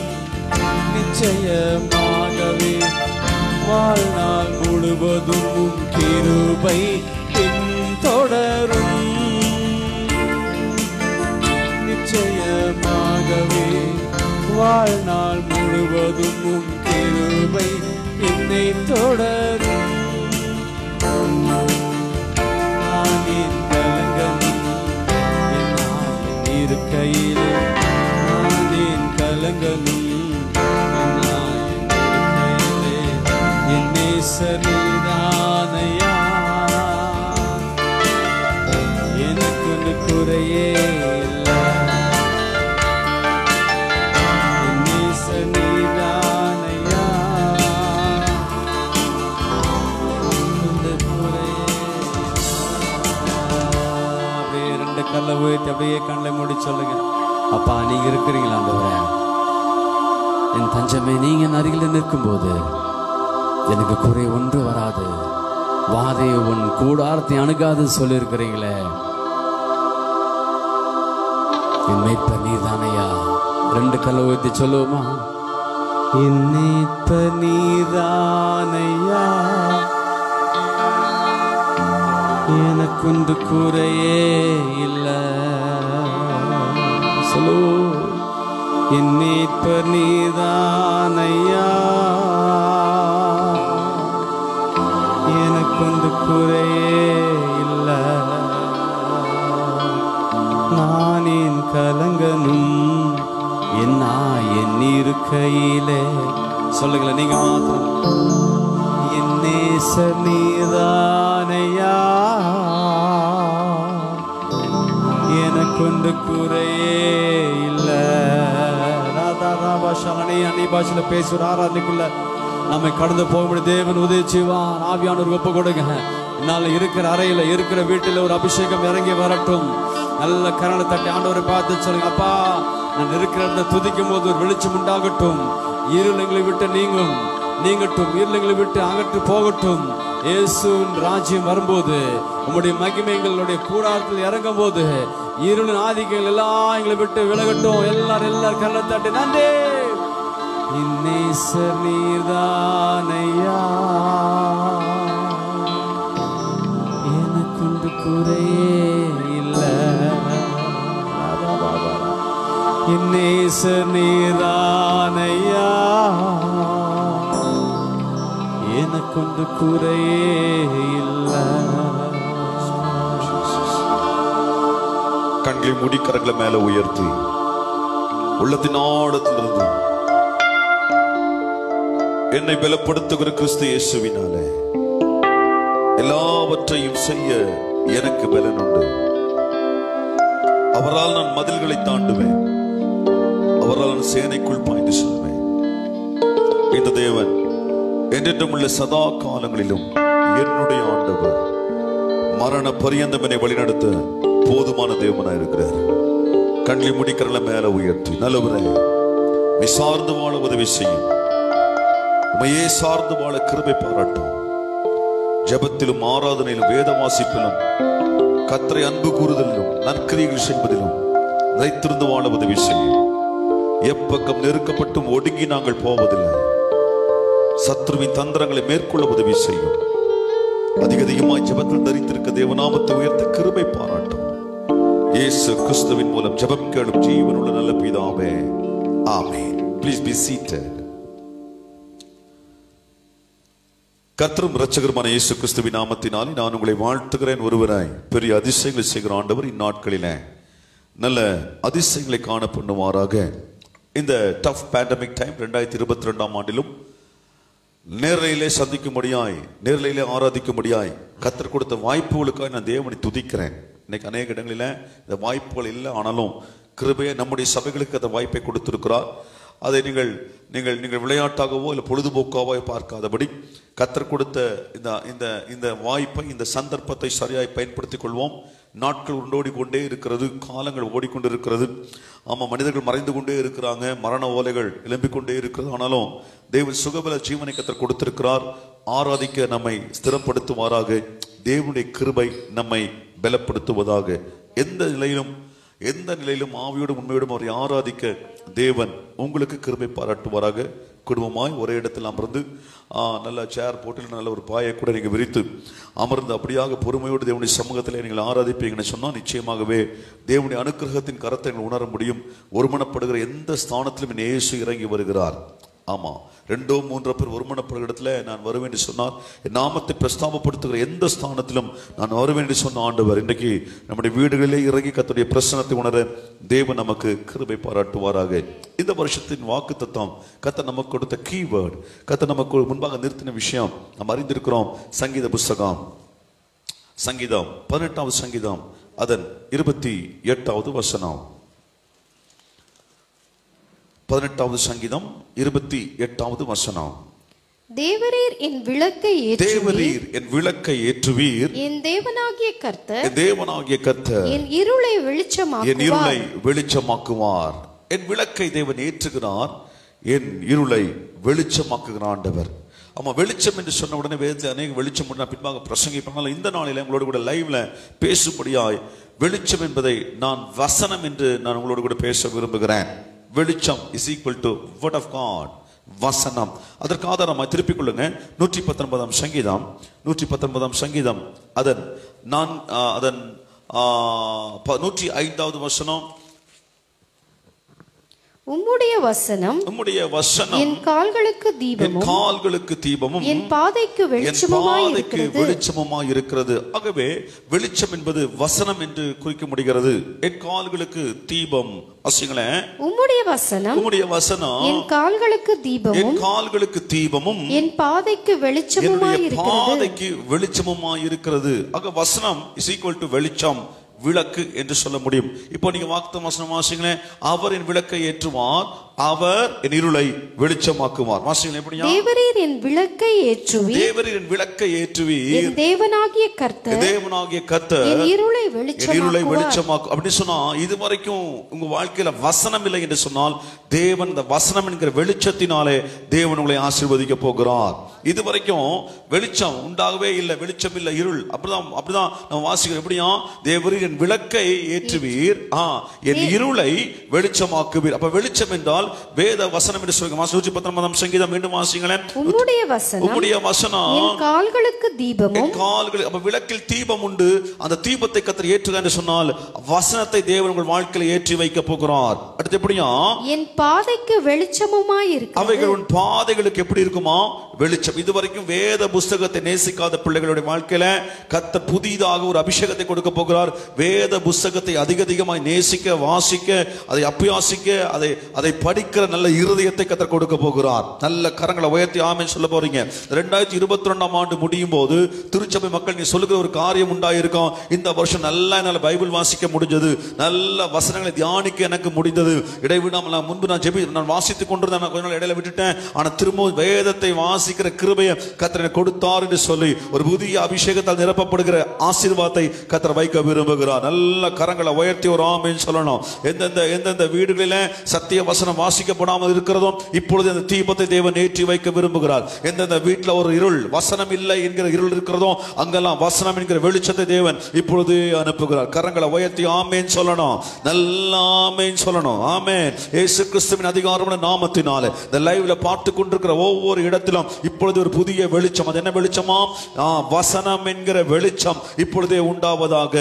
Speaker 2: நிச்சயமாகவே வாழ்நாள் முழுவதும் உம் கிருபை பின்தொடரும் நிச்சயமாகவே வாழ்நாள் முழுவதும் உம் கிருபை என்னை தொடரும் நான் என் கலங்கனும் என் நாயின் இருக்கையிலே நான் என் கலங்கனும் என் நாயின் இருக்கையிலே என் நேசரீரானையா எனக்கு ஒன்று குறையே இல்லை என் நேசரீரானையா ஒன்று குறையே அப்படியே ரெண்டு கல்லை உயர்த்தி அப்படியே கண்ணை மூடி சொல்லுங்க அப்பா நீங்க இருக்கிறீங்களா ஆண்டவரே என் தஞ்சமே நீங்க என் அருகில் நிற்கும்போது எனக்கு குறை ஒன்று வராது வாதை உன் கூடாரத்தை அணுகாது சொல்லியிருக்கிறீங்களே என் மீட்பர் நீர்தானையா ரெண்டு கல்லை உயர்த்தி சொல்லுவோமா என் மீட்பர் நீர்தானையா எனக்குண்டு குறையே இல்லை சொல்லு என் மீட்பர் நீதானையா எனக்குண்டு குறையே இல்லை நான் என் கலங்கனும் என்ன என் இருக்கையிலே சொல்லுங்களேன் நீங்க மாத்திரம் என் நேச நீதானையா எனக்குண்டு குறையே இல்ல ராதா ராபா ஷானி அன்னி பாஷையில பேசுற ஆராதனைக்குள்ள நம்மை கடந்து போகும்படி தேவன் உதவி செய்வார் ஆவியானவர் ஒப்பு கொடுங்க என்னால் இருக்கிற அறையில இருக்கிற வீட்டில் ஒரு அபிஷேகம் இறங்கி வரட்டும் நல்ல கரணை தட்டி ஆண்டவரை பார்த்து சொல்லுங்க அப்பா நான் இருக்கிற இடத்துல துதிக்கும் போது ஒரு வெளிச்சம் உண்டாகட்டும் இருள் எங்களை விட்டு நீங்கும் நீங்கட்டும் இருள் எங்களை விட்டு அகற்று போகட்டும் இயேசுவின் ராஜ்யம் வரும்போது உம்முடைய மகிமை எங்களுடைய கூடாரத்தில் இறங்கும் போது இருளின் ஆதிக்கங்கள் எல்லாம் எங்களை விட்டு விலகட்டும் எல்லாரும் எல்லாரும் கண்ணை தட்டி நன்றி இன்னேசர் நீர்தானையா எனக்குண்டு குறையே இல்ல இன்னேசர் நீர்தானையா எனக்குண்டு குறையே இல்லை
Speaker 1: கண்களை மூடி கரங்களை மேல உயர்த்தி உள்ளத்தின் ஆழத்திலிருந்து என்னை பலப்படுத்துகிற கிறிஸ்து இயேசுவினாலே எல்லாவற்றையும் செய்ய எனக்கு பலன் உண்டு அவரால் நான் மதில்களை தாண்டுவேன் அவரால் நான் சேனைக்குள் பாய்ந்து செல்வேன் இந்த தேவன் என்றென்றும் உள்ள சதா காலங்களிலும் என்னுடைய ஆண்டவர் மரண பரியந்தம் என்னை வழிநடத்த போதுமான தேவனா இருக்கிறார் கண்களை முடிக்கிறல மேல உயர்த்தி நல்லவரே நீ சார்ந்து வாழ உதவி செய்யும் உமையே சார்ந்து வாழ கிருபை பாராட்டும் ஜெபத்திலும் ஆராதனையிலும் வேத வாசிப்பிலும் கத்தரை அன்பு கூறுதலிலும் நற்கிரிகள் செய்வதிலும் நிலைத்திருந்து வாழ உதவி செய்யும் எப்பக்கம் நெருக்கப்பட்டும் ஒடுங்கி நாங்கள் போவதில்லை சத்ருவின் தந்திரங்களை மேற்கொள்ள உதவி செய்யும் அதிக அதிகமாய் ஜெபத்தில் தரித்திருக்க தேவநாமத்தை உயர்த்த கிருபை பாராட்டும் இயேசு கிறிஸ்துவின் மூலம் ஜெபம் கேளும் ஜீவனுள்ள நல்ல பிதாவே ஆமென் ப்ளீஸ் பி சீட்டட் கர்த்தரும் இரட்சகருமான இயேசு கிறிஸ்துவின் நாமத்தினாலே நான் உங்களை வாழ்த்துகிறேன் ஒருவராய் பெரிய அதிசயங்களை செய்கிற ஆண்டவர் இந்நாட்களிலே நல்ல அதிசயங்களை காண பண்ணுவாராக இந்த டஃப் பேண்டமிக் டைம் ரெண்டாயிரத்தி இருபத்தி ரெண்டாம் ஆண்டிலும் நேரலையிலே சந்திக்கும்படியாய் நேரலையிலே ஆராதிக்கும்படியாய் கத்தர் கொடுத்த வாய்ப்புகளுக்காக நான் தேவனை துதிக்கிறேன் இன்னைக்கு அநேக இடங்களில் இந்த வாய்ப்புகள் இல்லை ஆனாலும் கிருபையை நம்முடைய சபைகளுக்கு அந்த வாய்ப்பை கொடுத்திருக்கிறார் அதை நீங்கள் நீங்கள் நீங்கள் விளையாட்டாகவோ இல்லை பொழுதுபோக்காவோ பார்க்காதபடி கத்தர் கொடுத்த இந்த இந்த இந்த வாய்ப்பை இந்த சந்தர்ப்பத்தை சரியாய் பயன்படுத்திக் கொள்வோம் நாட்கள் உண்டோடி கொண்டே இருக்கிறது காலங்கள் ஓடிக்கொண்டிருக்கிறது ஆமாம் மனிதர்கள் மறைந்து கொண்டே இருக்கிறாங்க மரண ஓலைகள் எழும்பிக் கொண்டே இருக்கிறது ஆனாலும் தேவன் சுகபல ஜீவனை கத்தர் கொடுத்திருக்கிறார் ஆராதிக்க நம்மை ஸ்திரப்படுத்துவாராக தேவனுடைய கிருபை நம்மை பலப்படுத்துவதாக எந்த நிலையிலும் எந்த நிலையிலும் ஆவியோடும் உண்மையோடும் அவரை ஆராதிக்க தேவன் உங்களுக்கு கிருபை பாராட்டுவாராக குடும்பமாய் ஒரே இடத்தில் அமர்ந்து ஆ, நல்ல சேர் போட்டு நல்ல ஒரு பாயை கூட நீங்கள் விரித்து அமர்ந்து அப்படியாக பொறுமையோடு தேவனுடைய சமூகத்தில் நீங்கள் ஆராதிப்பீங்கன்னு சொன்னால் நிச்சயமாகவே தேவனுடைய அனுக்கிரகத்தின் கரத்தை நீங்கள் உணர முடியும் ஒருமனப்படுகிற எந்த ஸ்தானத்திலும் என் இயேசு இறங்கி வருகிறார் ஆமா ரெண்டோ மூன்றோ பேர் ஒருமனப்படுகிற இடத்துல நான் வருவேன் என்று சொன்னார் என் நாமத்தை பிரஸ்தாபப்படுத்துகிற எந்த ஸ்தானத்திலும் நான் வருவேன் என்று சொன்ன ஆண்டவர் இன்றைக்கு நம்முடைய வீடுகளிலே இறங்கி கத்துடைய பிரசனத்தை உணர தேவன் நமக்கு கிருபை பாராட்டுவாராக இந்த வருஷத்தின் வாக்கு தத்துவம் கத்த நமக்கு கொடுத்த கீவேர்டு கத்த நமக்கு முன்பாக நிறுத்தின விஷயம் நாம் அறிந்திருக்கிறோம் சங்கீத புஸ்தகம் சங்கீதம் பதினெட்டாவது சங்கீதம் அதன் இருபத்தி எட்டாவது வசனம் பதினெட்டாவது சங்கீதம் இருபத்தி எட்டாவது வசனம்
Speaker 3: தேவரீர் என் விளக்கை ஏற்றுவீர்
Speaker 1: தேவரீர் என் விளக்கை ஏற்றுவீர்
Speaker 3: என் தேவனாகிய கர்த்தர்
Speaker 1: என் தேவனாகிய கர்த்தர்
Speaker 3: என் இருளை
Speaker 1: என்
Speaker 3: வெளிச்சமாக்குவார்
Speaker 1: இருளை வெளிச்சமாக்குவார் என் விளக்கை தேவன் ஏற்றுகிறார் என் இருளை வெளிச்சமாக்குகிற ஆண்டவர் ஆமா வெளிச்சம் என்று சொன்ன உடனே வேதத்தில் அநேக வெளிச்சம் உண்டு. நான் பின்பாக பிரசங்கிப்பாங்க இந்த நாளில் உங்களோட கூட லைவ்ல பேசும்படியாய் வெளிச்சம் என்பதை நான் வசனம் என்று நான் உங்களோடு கூட பேச விரும்புகிறேன் வெளிச்சம் is equal to word of God வசனம் அதற்கு ஆதாரமாக திருப்பிக் கொள்ளுங்க நூற்றி பத்தொன்பதாம் சங்கீதம் நூற்றி பத்தொன்பதாம் சங்கீதம் அதன் நான் ஆ, அதன் ஆ, ப- நூற்றி ஐந்தாவது வசனம்
Speaker 3: உம்முடைய வசனம்
Speaker 1: உம்முடைய வசனம்
Speaker 3: என் கால்களுக்கு
Speaker 1: என்
Speaker 3: தீபமும்
Speaker 1: கால்களுக்கு தீபமும்
Speaker 3: என் பாதைக்கு
Speaker 1: என்
Speaker 3: வெளிச்சமுமாய்
Speaker 1: பாதைக்கு
Speaker 3: இருக்கிறது
Speaker 1: வெளிச்சமுமாய் இருக்கிறது ஆகவே வெளிச்சம் என்பது வசனம் என்று குறிக்க முடிகிறது என் கால்களுக்கு தீபம் அசிங்களேன்
Speaker 3: உம்முடைய வசனம்
Speaker 1: உம்முடைய வசனம்
Speaker 3: என் கால்களுக்கு தீபமும்
Speaker 1: என் கால்களுக்கு தீபமும்
Speaker 3: என் பாதைக்கு வெளிச்சமுமாய்
Speaker 1: என்னுடைய
Speaker 3: இருக்கிறது
Speaker 1: பாதைக்கு வெளிச்சமுமாய் இருக்கிறது ஆக வசனம் இஸ் ஈக்குவல் டு வெளிச்சம் விளக்கு என்று சொல்ல முடியும் இப்போ நீங்க வாக்குத்த வசனம் வாசிங்களேன் அவர் என் விளக்கை ஏற்றுவார் அவர் என் இருளை வெளிச்சமாக்குவார் வாசிகள் எப்படியா
Speaker 3: தேவரீர் என் விளக்கை ஏற்றுவி
Speaker 1: தேவரின் விளக்கை ஏற்றுவீர்
Speaker 3: என் தேவனாகிய கர்த்தர்
Speaker 1: தேவனாகிய கர்த்தர்
Speaker 3: என் இருளை
Speaker 1: என் இருளை
Speaker 3: வெளிச்சமாக்குவார்
Speaker 1: வெளிச்சமாக்கும் அப்படின்னு சொன்னா இது வரைக்கும் உங்க வாழ்க்கையில வசனம் இல்லை என்று சொன்னால் தேவன் இந்த வசனம் என்கிற வெளிச்சத்தினாலே தேவன் உங்களை ஆசீர்வதிக்க போகிறார் இது வரைக்கும் வெளிச்சம் உண்டாகவே இல்லை வெளிச்சம் இல்லை இருள் அப்படிதான் அப்படிதான் நம்ம வாசிக்கிறோம் எப்படியா தேவரின் என் விளக்கை ஏற்றுவீர் ஆ என் இருளை வெளிச்சமாக்குவீர் அப்ப வெளிச்சம் என்றால் வேத வசனம் என்று சொல்லுங்க மாசம் நூற்றி பத்தொன்பதாம் சங்கீதம் மீண்டும் வாசிங்களேன்
Speaker 3: உம்முடைய வசனம்
Speaker 1: உம்முடைய வசனம்
Speaker 3: என் கால்களுக்கு தீபமும்
Speaker 1: என் கால்கள் அப்ப விளக்கில் தீபம் உண்டு அந்த தீபத்தை கத்தர் ஏற்றுக என்று சொன்னால் வசனத்தை தேவன் உங்கள் வாழ்க்கையில ஏற்றி வைக்க போகிறார் அடுத்து எப்படியா
Speaker 3: என் பாதைக்கு வெளிச்சமுமாய் இருக்கு
Speaker 1: அவைகள் உன் பாதைகளுக்கு எப்படி இருக்குமா வெளிச்சம் இதுவரைக்கும் வேத புஸ்தகத்தை நேசிக்காத பிள்ளைகளுடைய வாழ்க்கையில கத்தர் புதிதாக ஒரு அபிஷேகத்தை கொடுக்க போகிறார் வேத புஸ்தகத்தை அதிக அதிகமாய் நேசிக்க வாசிக்க அதை அபியாசிக்க அதை அதை படிக்கிற நல்ல இருதயத்தை கத்தர் கொடுக்க போகிறார் நல்ல கரங்களை உயர்த்தி ஆமென் சொல்ல போறீங்க ரெண்டாயிரத்தி இருபத்தி ரெண்டாம் ஆண்டு முடியும் போது திருச்சபை மக்கள் நீ சொல்லுகிற ஒரு காரியம் உண்டாயிருக்கும் இந்த வருஷம் நல்லா என்னால் பைபிள் வாசிக்க முடிஞ்சது நல்ல வசனங்களை தியானிக்க எனக்கு முடிந்தது இடைவிடாமல் நான் முன்பு நான் ஜெபி நான் வாசித்துக் கொண்டிருந்தேன் நான் கொஞ்ச நாள் இடையில விட்டுட்டேன் ஆனா திரும்பவும் வேதத்தை வாசிக்கிற கிருபையை கத்தர் எனக்கு கொடுத்தார் என்று சொல்லி ஒரு புதிய அபிஷேகத்தால் நிரப்பப்படுகிற ஆசீர்வாதத்தை கத்தர் வைக்க விரும்புகிறார் நல்ல கரங்களை உயர்த்தி ஒரு ஆமைன்னு சொல்லணும் எந்தெந்த எந்தெந்த வீடுகளில சத்திய வசனம் வாசிக்கப்படாமல் இருக்கிறதோ இப்பொழுது அந்த தீபத்தை தேவன் ஏற்றி வைக்க விரும்புகிறார் எந்தெந்த வீட்டில் ஒரு இருள் வசனம் இல்லை என்கிற இருள் இருக்கிறதோ அங்கெல்லாம் வசனம் என்கிற வெளிச்சத்தை தேவன் இப்பொழுது அனுப்புகிறார் கரங்களை உயர்த்தி ஆமேன்னு சொல்லணும் நல்ல ஆமேன்னு சொல்லணும் ஆமேன் இயேசு கிறிஸ்துவின் அதிகாரமான நாமத்தினால இந்த லைவ்ல பார்த்து கொண்டிருக்கிற ஒவ்வொரு இடத்திலும் இப்பொழுது ஒரு புதிய வெளிச்சம் அது என்ன வெளிச்சமா ஆ, வசனம் என்கிற வெளிச்சம் இப்பொழுதே உண்டாவதாக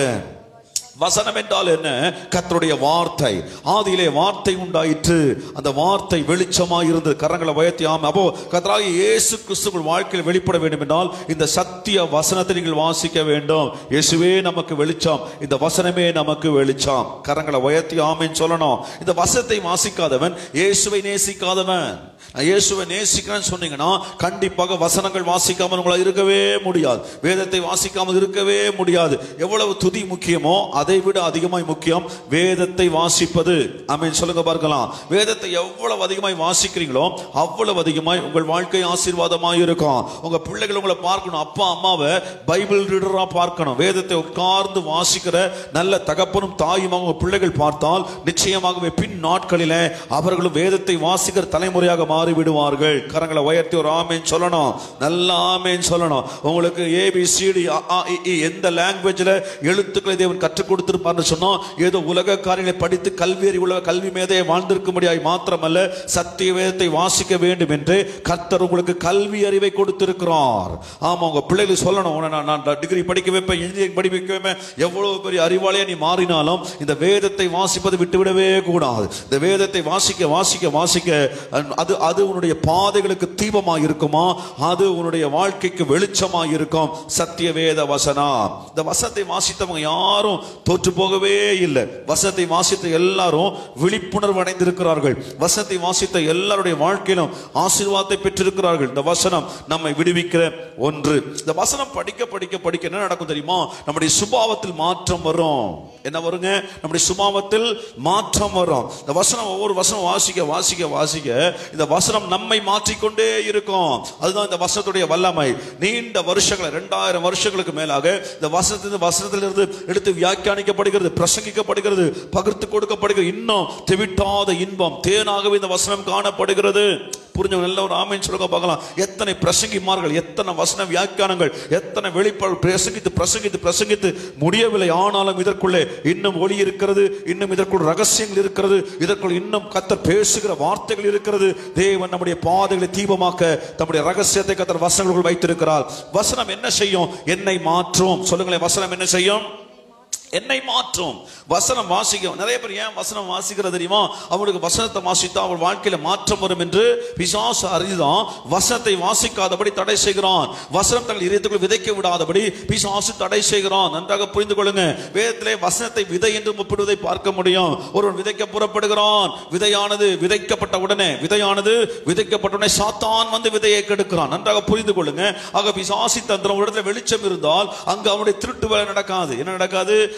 Speaker 1: வசனம் என்றால் என்ன கர்த்தருடைய வார்த்தை ஆதியிலே வார்த்தை உண்டாயிற்று அந்த வார்த்தை வெளிச்சமாய் இருந்தது கரங்களை உயர்த்தி ஆமா அப்போ கர்த்தராகிய இயேசு கிறிஸ்து உங்கள் வாழ்க்கையில் வெளிப்பட வேண்டும் என்றால் இந்த சத்திய வசனத்தை நீங்கள் வாசிக்க வேண்டும் இயேசுவே நமக்கு வெளிச்சம் இந்த வசனமே நமக்கு வெளிச்சம் கரங்களை உயர்த்தி ஆமைன்னு சொல்லணும் இந்த வசனத்தை வாசிக்காதவன் இயேசுவை நேசிக்காதவன் நான் இயேசுவை நேசிக்கிறேன்னு சொன்னீங்கன்னா கண்டிப்பாக வசனங்கள் வாசிக்காமல் உங்களால் இருக்கவே முடியாது வேதத்தை வாசிக்காமல் இருக்கவே முடியாது எவ்வளவு துதி முக்கியமோ அதை விட அதிகமாய் முக்கியம் வேதத்தை வாசிப்பது ஆமென் சொல்லுங்க பார்க்கலாம் வேதத்தை எவ்வளவு அதிகமாய் வாசிக்கிறீங்களோ அவ்வளவு அதிகமாய் உங்கள் வாழ்க்கை ஆசீர்வாதமாய் இருக்கும் உங்க பிள்ளைகள் உங்களை பார்க்கணும் அப்பா அம்மாவை பைபிள் ரீடரா பார்க்கணும் வேதத்தை உட்கார்ந்து வாசிக்கிற நல்ல தகப்பனும் தாயுமாக உங்க பிள்ளைகள் பார்த்தால் நிச்சயமாகவே பின் நாட்களிலே அவர்களும் வேதத்தை வாசிக்கிற தலைமுறையாக மாறி விடுவார்கள் கரங்களை உயர்த்தி ஒரு ஆமேன் சொல்லணும் நல்ல ஆமேன் சொல்லணும் உங்களுக்கு ஏபிசிடி எந்த லாங்குவேஜ்ல எழுத்துக்களை தேவன் கற்றுக் கொடுத்திருப்பார்னு சொன்னா ஏதோ உலக காரியங்களை படித்து கல்வி அறிவுள்ள கல்வி மேதையை வாழ்ந்திருக்க முடியாது மாத்திரமல்ல சத்திய வேதத்தை வாசிக்க வேண்டும் என்று கர்த்தர் உங்களுக்கு கல்வி அறிவை கொடுத்திருக்கிறார் ஆமா உங்க பிள்ளைகளுக்கு சொல்லணும் உன்னை நான் நான் டிகிரி படிக்க வைப்பேன் இன்ஜினியரிங் படிக்க வைப்பேன் எவ்வளவு பெரிய அறிவாளியா நீ மாறினாலும் இந்த வேதத்தை வாசிப்பதை விட்டுவிடவே கூடாது இந்த வேதத்தை வாசிக்க வாசிக்க வாசிக்க அது அது உன்னுடைய பாதைகளுக்கு தீபமா இருக்குமா அது உன்னுடைய வாழ்க்கைக்கு வெளிச்சமா இருக்கும் சத்திய வேத வசனா இந்த வசனத்தை வாசித்தவங்க யாரும் தோற்று போகவே இல்லை வசனத்தை வாசித்த எல்லாரும் விழிப்புணர்வு அடைந்திருக்கிறார்கள் வசனத்தை வாசித்த எல்லாருடைய வாழ்க்கையிலும் ஆசீர்வாதத்தை பெற்றிருக்கிறார்கள் இந்த வசனம் நம்மை விடுவிக்கிற ஒன்று இந்த வசனம் படிக்க படிக்க படிக்க என்ன நடக்கும் தெரியுமா நம்முடைய சுபாவத்தில் மாற்றம் வரும் என்ன வருங்க நம்முடைய சுபாவத்தில் மாற்றம் வரும் இந்த வசனம் ஒவ்வொரு வசனம் வாசிக்க வாசிக்க வாசிக்க இந்த வசனம் நம்மை மாற்றிக்கொண்டே இருக்கும் அதுதான் இந்த வசனத்துடைய வல்லமை நீண்ட வருஷங்கள் ரெண்டாயிரம் வருஷங்களுக்கு மேலாக இந்த வசனத்திலிருந்து வசனத்திலிருந்து எடுத்து வியாக்கியானிக்கப்படுகிறது பிரசங்கிக்கப்படுகிறது பகிர்ந்து கொடுக்கப்படுகிறது இன்னும் தெவிட்டாத இன்பம் தேனாகவே இந்த வசனம் காணப்படுகிறது புரிஞ்சவங்க நல்ல ஒரு ஆமைன்னு சொல்லுங்க பார்க்கலாம் எத்தனை பிரசங்கிமார்கள் எத்தனை வசன வியாக்கியானங்கள் எத்தனை வெளிப்பாடு பிரசங்கித்து பிரசங்கித்து பிரசங்கித்து முடியவில்லை ஆனாலும் இதற்குள்ளே இன்னும் ஒளி இருக்கிறது இன்னும் இதற்குள் ரகசியங்கள் இருக்கிறது இதற்குள் இன்னும் கத்தர் பேசுகிற வார்த்தைகள் இருக்கிறது தேவன் நம்முடைய பாதைகளை தீபமாக்க தம்முடைய ரகசியத்தை கத்தர் வசனங்களுக்குள் வைத்திருக்கிறார் வசனம் என்ன செய்யும் என்னை மாற்றும் சொல்லுங்களேன் வசனம் என்ன செய்யும் என்னை மாற்றும் வசனம் வாசிக்கும் நிறைய பேர் ஏன் வசனம் வாசிக்கிறது தெரியுமா அவனுக்கு வசனத்தை வாசித்தா அவள் வாழ்க்கையில மாற்றம் வரும் என்று பிசாசு அறிந்துதான் வசனத்தை வாசிக்காதபடி தடை செய்கிறான் வசனம் தங்கள் இதயத்துக்குள் விதைக்க விடாதபடி பிசாசு தடை செய்கிறான் நன்றாக புரிந்து கொள்ளுங்க வேதத்திலே வசனத்தை விதை என்று ஒப்பிடுவதை பார்க்க முடியும் ஒருவன் விதைக்க புறப்படுகிறான் விதையானது விதைக்கப்பட்ட உடனே விதையானது விதைக்கப்பட்ட உடனே சாத்தான் வந்து விதையை கெடுக்கிறான் நன்றாக புரிந்து கொள்ளுங்க ஆக பிசாசி தந்திரம் ஒரு இடத்துல வெளிச்சம் இருந்தால் அங்கு அவனுடைய திருட்டு வேலை நடக்காது என்ன நடக்காது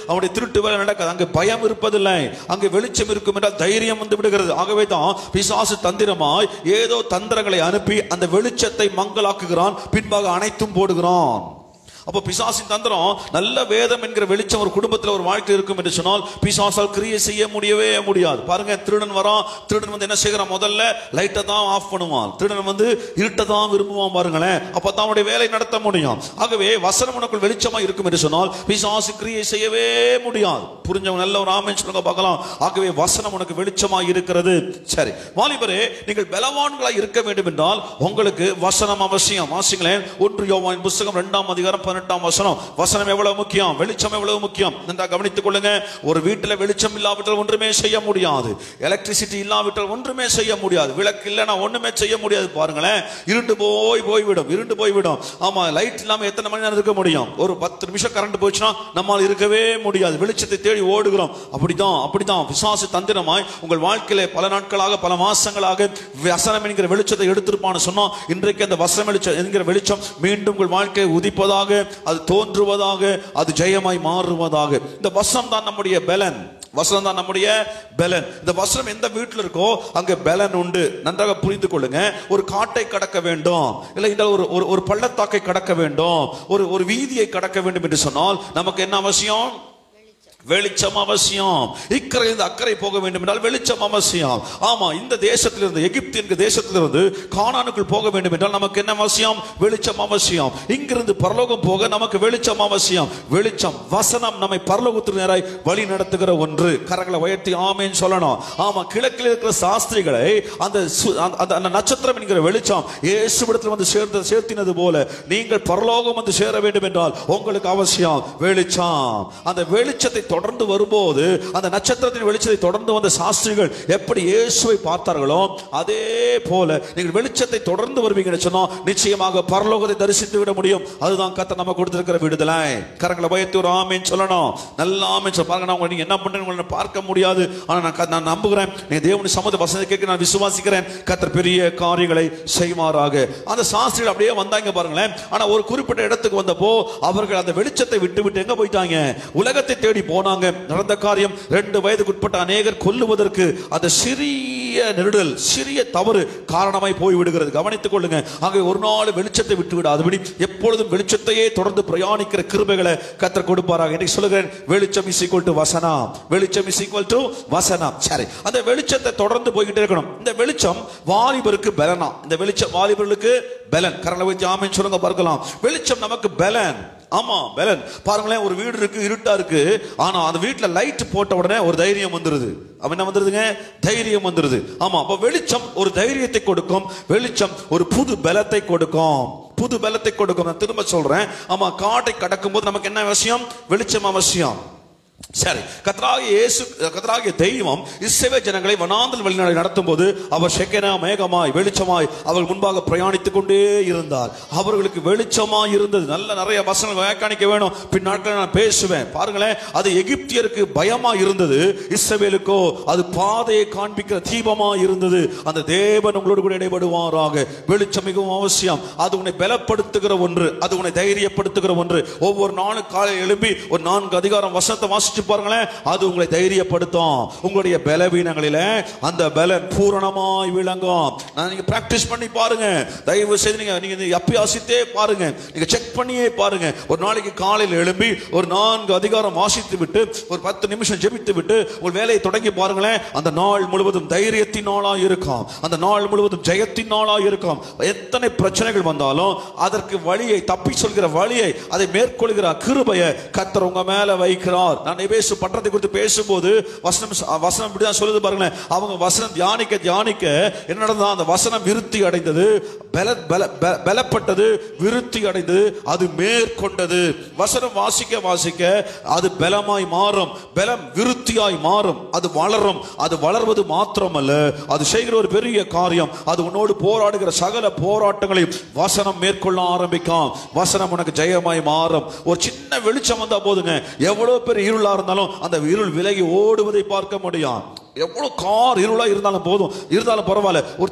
Speaker 4: அவனுடைய திருட்டு வேலை நடக்காது அங்கே பயம் இருப்பதில்லை அங்கே வெளிச்சம் இருக்கும் என்றால் தைரியம் வந்து விடுகிறது ஆகவே தான் பிசாசு தந்திரமாய் ஏதோ தந்திரங்களை அனுப்பி அந்த வெளிச்சத்தை மங்களாக்குகிறான் பின்பாக அனைத்தும் போடுகிறான் அப்போ பிசாசின் தந்திரம் நல்ல வேதம் என்கிற வெளிச்சம் ஒரு குடும்பத்தில் ஒரு வாழ்க்கை இருக்கும் என்று சொன்னால் பிசாசால் கிரியை செய்ய முடியவே முடியாது பாருங்க திருடன் வரான் திருடன் வந்து என்ன செய்கிறான் முதல்ல லைட்டை தான் ஆஃப் பண்ணுவான் திருடன் வந்து இருட்டை தான் விரும்புவான் பாருங்களேன் அப்போ தான் அவனுடைய வேலை நடத்த முடியும் ஆகவே வசனம் உனக்குள் வெளிச்சமா இருக்கும் என்று சொன்னால் பிசாசு கிரியை செய்யவே முடியாது புரிஞ்சவங்க நல்ல ஒரு ஆமென் சொல்லுங்க பார்க்கலாம் ஆகவே வசனம் உனக்கு வெளிச்சமா இருக்கிறது சரி வாலிபரே நீங்கள் பலவான்களா இருக்க வேண்டும் என்றால் உங்களுக்கு வசனம் அவசியம் வாசிங்களேன் ஒன்று யோவான் புஸ்தகம் இரண்டாம் அதிகாரம் பதினெட்டாம் வசனம் வசனம் எவ்வளவு முக்கியம் வெளிச்சம் எவ்வளவு முக்கியம் நன்றாக கவனித்துக் கொள்ளுங்க ஒரு வீட்டில் வெளிச்சம் இல்லாவிட்டால் ஒன்றுமே செய்ய முடியாது எலக்ட்ரிசிட்டி இல்லாவிட்டால் ஒன்றுமே செய்ய முடியாது விளக்கு இல்லைன்னா ஒண்ணுமே செய்ய முடியாது பாருங்களேன் இருண்டு போய் போய்விடும் இருண்டு போய்விடும் ஆமா லைட் இல்லாம எத்தனை மணி நேரம் இருக்க முடியும் ஒரு பத்து நிமிஷம் கரண்ட் போச்சுன்னா நம்மால் இருக்கவே முடியாது வெளிச்சத்தை தேடி ஓடுகிறோம் அப்படிதான் அப்படிதான் விசுவாச தந்திரமாய் உங்கள் வாழ்க்கையில பல நாட்களாக பல மாசங்களாக வசனம் என்கிற வெளிச்சத்தை எடுத்திருப்பான்னு சொன்னா இன்றைக்கு அந்த வசனம் வெளிச்சம் என்கிற வெளிச்சம் மீண்டும் உங்கள் வாழ்க்கையை உதிப்பதாக அது தோன்றுவதாக அது ஜெயமாய் மாறுவதாக இந்த வசனம் தான் நம்முடைய பலன் வசனம் தான் நம்முடைய பலன் இந்த வசனம் எந்த வீட்டில் இருக்கோ அங்க பலன் உண்டு நன்றாக புரிந்து கொள்ளுங்க ஒரு காட்டை கடக்க வேண்டும் இல்லை இந்த ஒரு ஒரு- ஒரு பள்ளத்தாக்கை கடக்க வேண்டும் ஒரு ஒரு வீதியை கடக்க வேண்டும் என்று சொன்னால் நமக்கு என்ன அவசியம் வெளிச்சம் அவசியம் இக்கரையிலிருந்து அக்கறை போக வேண்டும் என்றால் வெளிச்சம் அவசியம் ஆமா இந்த தேசத்திலிருந்து எகிப்து என்கிற தேசத்திலிருந்து கானானுக்குள் போக வேண்டும் என்றால் நமக்கு என்ன அவசியம் வெளிச்சம் அவசியம் இங்கிருந்து பரலோகம் போக நமக்கு வெளிச்சம் அவசியம் வெளிச்சம் வசனம் நம்மை பரலோகத்திற்கு நேராய் வழி நடத்துகிற ஒன்று கரங்களை உயர்த்தி ஆமேன்னு சொல்லணும் ஆமா கிழக்கில் இருக்கிற சாஸ்திரிகளை அந்த சு- அந்த- அந்த- அந்த நட்சத்திரம் என்கிற வெளிச்சம் இயேசுவிடத்தில் வந்து சேர்த்து சேர்த்தினது போல நீங்கள் பரலோகம் வந்து சேர வேண்டும் என்றால் உங்களுக்கு அவசியம் வெளிச்சம் அந்த வெளிச்சத்தை தொடர்ந்து வரும்போது அந்த நட்சத்திரத்தின் வெளிச்சத்தை தொடர்ந்து வந்த சாஸ்திரிகள் எப்படி இயேசுவை பார்த்தார்களோ அதே போல நீங்கள் வெளிச்சத்தை தொடர்ந்து வருவீங்கன்னு சொன்னா நிச்சயமாக பரலோகத்தை தரிசித்து விட முடியும் அதுதான் கத்த நம்ம கொடுத்திருக்கிற விடுதலை கரங்களை பயத்து ஒரு ஆமேன்னு சொல்லணும் நல்ல ஆமேன்னு சொல்ல பாருங்க நான் உங்களை நீங்க என்ன பண்றீங்க உங்களை பார்க்க முடியாது ஆனா நான் க- நான் நம்புகிறேன் நீங்க தேவனுடைய சம்மத வசனத்தை கேட்க நான் விசுவாசிக்கிறேன் கத்தர் பெரிய காரியங்களை செய்வாராக அந்த சாஸ்திரிகள் அப்படியே வந்தாங்க பாருங்களேன் ஆனா ஒரு குறிப்பிட்ட இடத்துக்கு வந்தப்போ அவர்கள் அந்த வெளிச்சத்தை விட்டு விட்டு எங்க போயிட்டாங்க உலகத்தை தேடி போனாங்க நடந்த காரியம் ரெண்டு வயதுக்குட்பட்ட அநேகர் கொல்லுவதற்கு அந்த சிறிய நெருடல் சிறிய தவறு காரணமாய் போய் விடுகிறது கவனித்துக் கொள்ளுங்க ஆகவே ஒரு நாள் வெளிச்சத்தை விட்டு விடாதபடி எப்பொழுதும் வெளிச்சத்தையே தொடர்ந்து பிரயாணிக்கிற கிருபைகளை கத்தர் கொடுப்பாராக இன்னைக்கு சொல்லுகிறேன் வெளிச்சம் இஸ் ஈக்குவல் டு வசனம் வெளிச்சம் இஸ் ஈக்குவல் டு வசனம் சரி அந்த வெளிச்சத்தை தொடர்ந்து போய்கிட்டே இருக்கணும் இந்த வெளிச்சம் வாலிபருக்கு பலனா இந்த வெளிச்சம் வாலிபர்களுக்கு பலன் கரங்களை வச்சு ஆமைன்னு சொல்லுங்க பார்க்கலாம் வெளிச்சம் நமக்கு பலன் ஆமா பலன் பாருங்களேன் ஒரு வீடு இருக்கு இருட்டா இருக்கு ஆனா அந்த வீட்டுல லைட் போட்ட உடனே ஒரு தைரியம் வந்துருது அவன் என்ன வந்துருதுங்க தைரியம் வந்துருது ஆமா அப்ப வெளிச்சம் ஒரு தைரியத்தை கொடுக்கும் வெளிச்சம் ஒரு புது பலத்தை கொடுக்கும் புது பலத்தை கொடுக்கும் நான் திரும்ப சொல்றேன் ஆமா காட்டை கடக்கும் போது நமக்கு என்ன அவசியம் வெளிச்சம் அவசியம் சரி கத்ராகிய இயேசு கத்ராகிய தெய்வம் இஸ்ரவேல் ஜனங்களை வனாந்தல் வழிநடை நடத்தும் போது அவர் செக்கனா மேகமாய் வெளிச்சமாய் அவர்கள் முன்பாக பிரயாணித்துக் கொண்டே இருந்தார் அவர்களுக்கு வெளிச்சமாய் இருந்தது நல்ல நிறைய வசனங்கள் வியாக்காணிக்க வேணும் பின் நாட்களில் நான் பேசுவேன் பாருங்களேன் அது எகிப்தியருக்கு பயமா இருந்தது இஸ்ரவேலுக்கோ அது பாதையை காண்பிக்கிற தீபமா இருந்தது அந்த தேவன் உங்களோடு கூட இடைபடுவாராக வெளிச்சம் மிகவும் அவசியம் அது உன்னை பலப்படுத்துகிற ஒன்று அது உன்னை தைரியப்படுத்துகிற ஒன்று ஒவ்வொரு நாளும் காலை எழுப்பி ஒரு நான்கு அதிகாரம் வசனத்தை வாசிச்சு பாருங்களேன் அது உங்களை தைரியப்படுத்தும் உங்களுடைய பலவீனங்களில அந்த பலன் பூரணமாய் விளங்கும் நான் நீங்க பிராக்டிஸ் பண்ணி பாருங்க தயவு செய்து நீங்க நீங்க இதை அப்பியாசித்தே பாருங்க நீங்க செக் பண்ணியே பாருங்க ஒரு நாளைக்கு காலையில் எழும்பி ஒரு நான்கு அதிகாரம் வாசித்து விட்டு ஒரு பத்து நிமிஷம் ஜெபித்து விட்டு ஒரு வேலையை தொடங்கி பாருங்களேன் அந்த நாள் முழுவதும் தைரியத்தின் நாளா இருக்கும் அந்த நாள் முழுவதும் ஜெயத்தின் நாளா இருக்கும் எத்தனை பிரச்சனைகள் வந்தாலும் அதற்கு வழியை தப்பி சொல்கிற வழியை அதை மேற்கொள்கிற கிருபையை கத்தர் உங்க மேல வைக்கிறார் நான் எபேசு பட்டத்தை குறித்து பேசும்போது வசனம் வசனம் இப்படிதான் சொல்லுது பாருங்களேன் அவங்க வசனம் தியானிக்க தியானிக்க என்ன நடந்ததா அந்த வசனம் விருத்தி அடைந்தது பல பல பல- பலப்பட்டது விருத்தி அடைந்தது அது மேற்கொண்டது வசனம் வாசிக்க வாசிக்க அது பலமாய் மாறும் பலம் விருத்தியாய் மாறும் அது வளரும் அது வளர்வது மாத்திரமல்ல அது செய்கிற ஒரு பெரிய காரியம் அது உன்னோடு போராடுகிற சகல போராட்டங்களையும் வசனம் மேற்கொள்ள ஆரம்பிக்கும் வசனம் உனக்கு ஜெயமாய் மாறும் ஒரு சின்ன வெளிச்சம் வந்தா போதுங்க எவ்வளவு பெரிய இருளா இருந்தாலும் அந்த இருள் விலகி ஓடுவதை பார்க்க முடியும் எவ்வளவு கார் இருளா இருந்தாலும் போதும் இருந்தாலும் பரவாயில்ல ஒரு சின்ன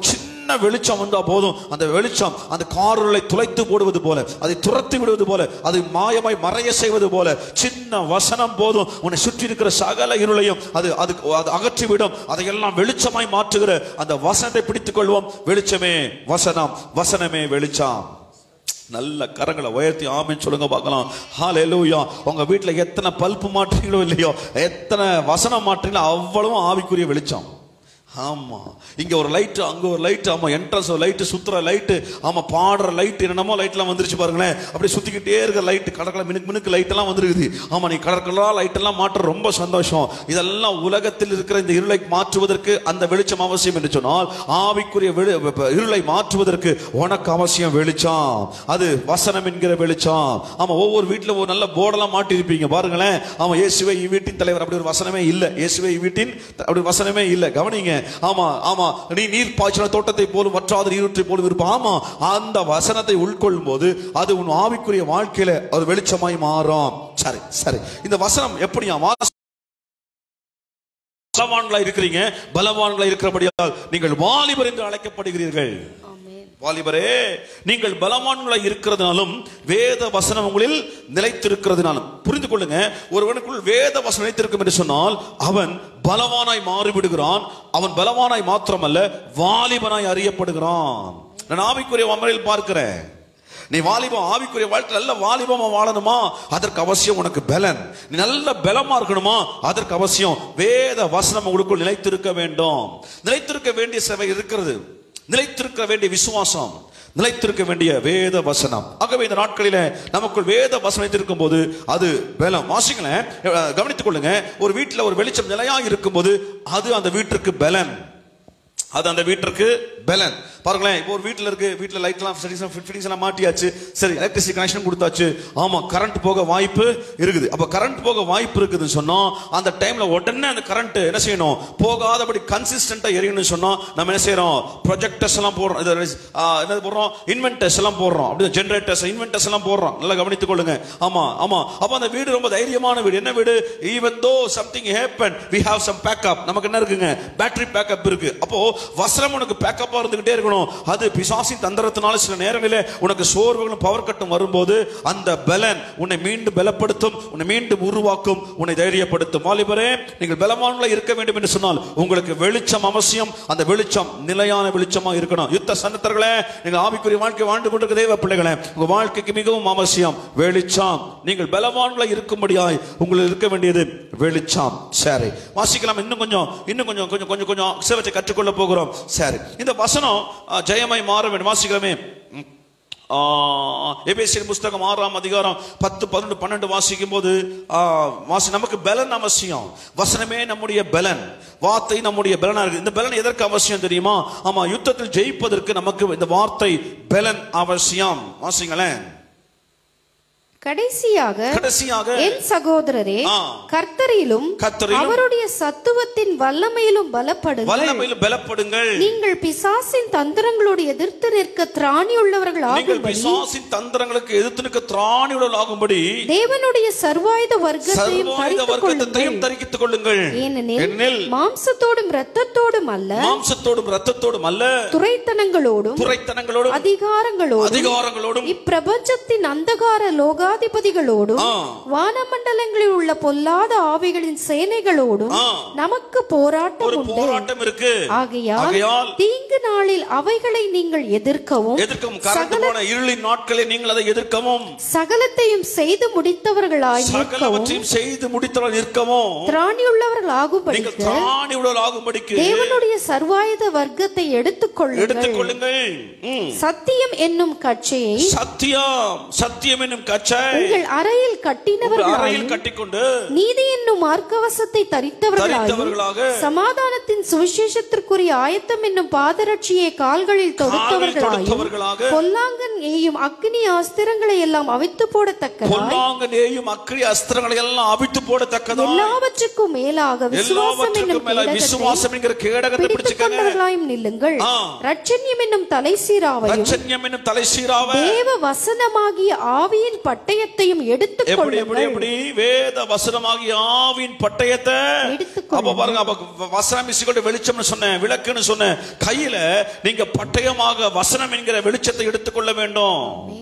Speaker 4: சின்ன வெளிச்சம் வந்தா போதும் அந்த வெளிச்சம் அந்த காருகளை துளைத்து போடுவது போல அதை துரத்தி விடுவது போல அது மாயமாய் மறைய செய்வது போல சின்ன வசனம் போதும் உன்னை சுற்றி இருக்கிற சகல இருளையும் அது அது அது அகற்றிவிடும் அதையெல்லாம் வெளிச்சமாய் மாற்றுகிற அந்த வசனத்தை பிடித்துக் கொள்வோம் வெளிச்சமே வசனம் வசனமே வெளிச்சம் நல்ல கரங்களை உயர்த்தி ஆமென்னு சொல்லுங்க பார்க்கலாம் ஹalleluya உங்க வீட்ல எத்தனை பல்பு மாற்றீங்களோ இல்லையோ எத்தனை வசனம் மாற்றீங்களோ அவ்வளவும் ஆவிக்குரிய வெளிச்சம் ஆமா இங்க ஒரு லைட் அங்க ஒரு லைட் ஆமா என்ட்ரன்ஸ் ஒரு லைட் சுத்துற லைட் ஆமா பாடுற லைட் என்னென்னமோ லைட்லாம் வந்துருச்சு பாருங்களேன் அப்படியே சுத்திக்கிட்டே இருக்க லைட் கடற்கரை மினுக்கு மினுக்கு லைட் எல்லாம் வந்துருக்குது ஆமா நீ கடற்கரா லைட் எல்லாம் மாற்ற ரொம்ப சந்தோஷம் இதெல்லாம் உலகத்தில் இருக்கிற இந்த இருளை மாற்றுவதற்கு அந்த வெளிச்சம் அவசியம் என்று சொன்னால் ஆவிக்குரிய வெளி- ப- இருளை மாற்றுவதற்கு உனக்கு அவசியம் வெளிச்சம் அது வசனம் என்கிற வெளிச்சம் ஆமா ஒவ்வொரு வீட்டுல ஒரு நல்ல போர்டெல்லாம் மாட்டிருப்பீங்க பாருங்களேன் ஆமா இயேசுவே வீட்டின் தலைவர் அப்படி ஒரு வசனமே இல்ல இயேசுவே வீட்டின் அப்படி ஒரு வசனமே இல்ல கவனிங்க ஆமா ஆமா நீ நீர் பாய்ச்சின தோட்டத்தை போலும் வற்றாத நீரூற்றை போலும் இருப்ப ஆமா அந்த வசனத்தை உட்கொள்ளும் போது அது உன் ஆவிக்குரிய வாழ்க்கையில ஒரு வெளிச்சமாய் மாறும் சரி சரி இந்த வசனம் எப்படியா வாச பலவான்களா இருக்கிறீங்க பலவான்களா இருக்கிறபடியால் நீங்கள் வாலிபர் என்று அழைக்கப்படுகிறீர்கள் வாலிபரே நீங்கள் பலவான்களாய் இருக்கிறதுனாலும் வேத வசனம் உங்களில் நிலைத்திருக்கிறதுனாலும் புரிந்து கொள்ளுங்க ஒருவனுக்குள் வேத வசனம் நிலைத்திருக்கும் என்று சொன்னால் அவன் பலவானாய் மாறிவிடுகிறான் அவன் பலவானாய் மாத்திரமல்ல வாலிபனாய் அறியப்படுகிறான் நான் ஆவிக்குரிய அமரில் பார்க்கிறேன் நீ வாலிபம் ஆவிக்குரிய வாழ்க்கை நல்ல வாலிபமா வாழணுமா அதற்கு அவசியம் உனக்கு பலன் நீ நல்ல பலமா இருக்கணுமா அதற்கு அவசியம் வேத வசனம் உங்களுக்குள் நிலைத்திருக்க வேண்டும் நிலைத்திருக்க வேண்டிய சேவை இருக்கிறது நிலைத்திருக்க வேண்டிய விசுவாசம் நிலைத்திருக்க வேண்டிய வேத வசனம் ஆகவே இந்த நாட்களில நமக்குள் வேத வசனம் இருக்கும் போது அது பலம் வாசிங்களேன் அஹ், கவனித்துக் கொள்ளுங்க ஒரு வீட்டுல ஒரு வெளிச்சம் நிலையா இருக்கும்போது அது அந்த வீட்டிற்கு பலன் அது அந்த வீட்டிற்கு பலன் பாருங்களேன் இப்போ ஒரு வீட்டில் இருக்கு வீட்டில் லைட்லாம் செட்டிங்ஸ் ஃபிட்டிங்ஸ் எல்லாம் மாட்டியாச்சு சரி எலக்ட்ரிசிட்டி கனெக்ஷன் கொடுத்தாச்சு ஆமா கரண்ட் போக வாய்ப்பு இருக்குது அப்ப கரண்ட் போக வாய்ப்பு இருக்குதுன்னு சொன்னா அந்த டைம்ல உடனே அந்த கரண்ட் என்ன செய்யணும் போகாதபடி கன்சிஸ்டன்டா எரியணும்னு சொன்னா நம்ம என்ன செய்யறோம் ப்ரொஜெக்டர்ஸ் எல்லாம் போடுறோம் இது, ஆ, என்னது போடுறோம் இன்வென்டர்ஸ் எல்லாம் போடுறோம் அப்படி ஜெனரேட்டர்ஸ் இன்வென்டர்ஸ் எல்லாம் போடுறோம் நல்லா கவனித்துக் கொள்ளுங்க ஆமா ஆமா அப்ப அந்த வீடு ரொம்ப தைரியமான வீடு என்ன வீடு even though something happen we have some backup நமக்கு என்ன இருக்குங்க பேட்டரி பேக்கப் இருக்கு அப்போ வசனம் உனக்கு பேக்கப்பா இருந்துகிட்டே இருக்கணும் அது பிசாசின் தந்திரத்தினால சில நேரங்களிலே உனக்கு சோர்வுகளும் பவர் கட்டும் வரும்போது அந்த பலன் உன்னை மீண்டும் பலப்படுத்தும் உன்னை மீண்டும் உருவாக்கும் உன்னை தைரியப்படுத்தும் வாலிபரே நீங்கள் பலவான்களா இருக்க வேண்டும் என்று சொன்னால் உங்களுக்கு வெளிச்சம் அவசியம் அந்த வெளிச்சம் நிலையான வெளிச்சமா இருக்கணும் யுத்த சன்னத்தர்களே நீங்க ஆவிக்குரிய வாழ்க்கை வாழ்ந்து கொண்டிருக்க தேவ பிள்ளைகளே உங்க வாழ்க்கைக்கு மிகவும் அவசியம் வெளிச்சம் நீங்கள் பலவான்களா இருக்கும்படியாய் உங்களுக்கு இருக்க வேண்டியது வெளிச்சம் சரி வாசிக்கலாம் இன்னும் கொஞ்சம் இன்னும் கொஞ்சம் கொஞ்சம் கொஞ்சம் கொஞ்சம் சிவத்தை கற்றுக்கொள்ள போகிறோம் சரி இந்த வசனம் அஹ், ஜெயமாய் மாற வேண்டும் வாசிக்கலாமே ம். ஆ, எபேசியர் புஸ்தகம் ஆறாம் அதிகாரம் பத்து பதினொன்று பன்னெண்டு வாசிக்கும் போது ஆ, வாசி நமக்கு பலன் அவசியம் வசனமே நம்முடைய பலன் வார்த்தை நம்முடைய பலனா இருக்கு இந்த பலன் எதற்கு அவசியம் தெரியுமா ஆமா யுத்தத்தில் ஜெயிப்பதற்கு நமக்கு இந்த வார்த்தை பலன் அவசியம் வாசிங்களேன்
Speaker 3: கடைசியாக
Speaker 4: கடைசியாக
Speaker 3: என் சகோதரரே
Speaker 4: ஆ.
Speaker 3: கர்த்தரிலும்
Speaker 4: கர்த்தரிலும்
Speaker 3: அவருடைய சத்துவத்தின் வல்லமையிலும் பலப்படுங்கள்
Speaker 4: வல்லமையில் பலப்படுங்கள்
Speaker 3: நீங்கள் பிசாசின் தந்திரங்களோடு எதிர்த்து நிற்க திராணியுள்ளவர்கள்
Speaker 4: நீங்கள்
Speaker 3: ஆகும்படி
Speaker 4: பிசாசின் தந்திரங்களுக்கு எதிர்த்து நிற்க திராணியுடன் ஆகும்படி
Speaker 3: தேவனுடைய சர்வாயுத வர்க்கத்தையும்
Speaker 4: சர்வாயுத
Speaker 3: தரித்துக்
Speaker 4: வர்க்கத்தையும்
Speaker 3: கொள்ளுங்கள்
Speaker 4: தரித்துக் கொள்ளுங்கள்
Speaker 3: ஏனெனில்
Speaker 4: ஏனெனில்
Speaker 3: மாம்சத்தோடும் இரத்தத்தோடும் அல்ல
Speaker 4: மாம்சத்தோடும் ரத்தத்தோடும் அல்ல
Speaker 3: துரைத்தனங்களோடும்
Speaker 4: துரைத்தனங்களோடும்
Speaker 3: அதிகாரங்களோடும்
Speaker 4: அதிகாரங்களோடும்
Speaker 3: இப்பிரபஞ்சத்தின் அந்தகார லோகாதிபதிகளோடும்
Speaker 4: ஆ.
Speaker 3: வானமண்டலங்களில் உள்ள பொல்லாத ஆவிகளின் சேனைகளோடும்
Speaker 4: ஆ.
Speaker 3: நமக்கு போராட்டம்
Speaker 4: ஒரு
Speaker 3: உண்டு
Speaker 4: போராட்டம் இருக்கு
Speaker 3: ஆகையால்
Speaker 4: ஆகையால்
Speaker 3: தீங்கு நாளில் அவைகளை நீங்கள் எதிர்க்கவும்
Speaker 4: எதிர்க்கவும் கரண்ட் போன இருளின் நாட்களில் நீங்கள் அதை எதிர்க்கவும்
Speaker 3: சகலத்தையும் செய்து முடித்தவர்களாய் நிற்கவும்
Speaker 4: சகலவற்றையும் செய்து முடித்தவர்கள் நிற்கவும்
Speaker 3: திராணியுள்ளவர்கள்
Speaker 4: நீங்கள்
Speaker 3: ஆகும்படிக்கு
Speaker 4: திராணியுடன் ஆகும்படிக்கு
Speaker 3: தேவனுடைய சர்வாயுத வர்க்கத்தை எடுத்துக் கொள்ளுங்கள்
Speaker 4: எடுத்துக் கொள்ளுங்கள் ம்.
Speaker 3: சத்தியம் என்னும் கட்சியை
Speaker 4: சத்தியம் சத்தியம் என்னும் கச்சை
Speaker 3: உங்கள் அறையில்
Speaker 4: உங்கள்
Speaker 3: கட்டினவர்களாயும்
Speaker 4: அறையில் கட்டிக்கொண்டு
Speaker 3: நீதி என்னும் மார்க்கவசத்தை தரித்தவர்களாயும்
Speaker 4: தரித்தவர்களாக
Speaker 3: சமாதானத்தின் சுவிசேஷத்திற்குரிய ஆயத்தம் என்னும் பாதரட்சியை கால்களில் தொடுத்தவர்களாயும்
Speaker 4: தொடுத்தவர்களாக
Speaker 3: பொல்லாங்கன் ஏயும் அக்னி அஸ்திரங்களை எல்லாம் அவித்து போடத்தக்கதாய்
Speaker 4: பொல்லாங்க நேயும் அக்கிரி அஸ்திரங்களை எல்லாம் அவித்து போடத்தக்கதா
Speaker 3: எல்லாவற்றுக்கும் மேலாக விசுவாசம் என்னும்
Speaker 4: எல்லாவற்றுக்கும் மேல
Speaker 3: கேடகத்தை
Speaker 4: விசுவாசம் என்கிற கேடகத்தை
Speaker 3: பிடித்துக்
Speaker 4: பிடிச்சுக்கங்க
Speaker 3: கொண்டவர்களாயும் நில்லுங்கள்
Speaker 4: ஆ.
Speaker 3: ரட்சண்யம் என்னும் தலை சீராவையும்
Speaker 4: ரட்சண்யம் என்னும் தலை சீராவ
Speaker 3: தேவ வசனமாகிய ஆவியின் பட்டயத்தையும் எடுத்துக்
Speaker 4: எப்படி எப்படி
Speaker 3: கொள்ளுங்கள்
Speaker 4: எப்படி வேத வசனமாகிய ஆவின் பட்டயத்தை
Speaker 3: எடுத்துக்கொள்ளுங்கள்.
Speaker 4: அப்ப பாருங்க அப்ப வ- வசனம் இசுகொண்டு வெளிச்சம்னு சொன்னேன் விளக்குன்னு சொன்னேன் கையில நீங்க பட்டயமாக வசனம் என்கிற வெளிச்சத்தை எடுத்துக்கொள்ள வேண்டும்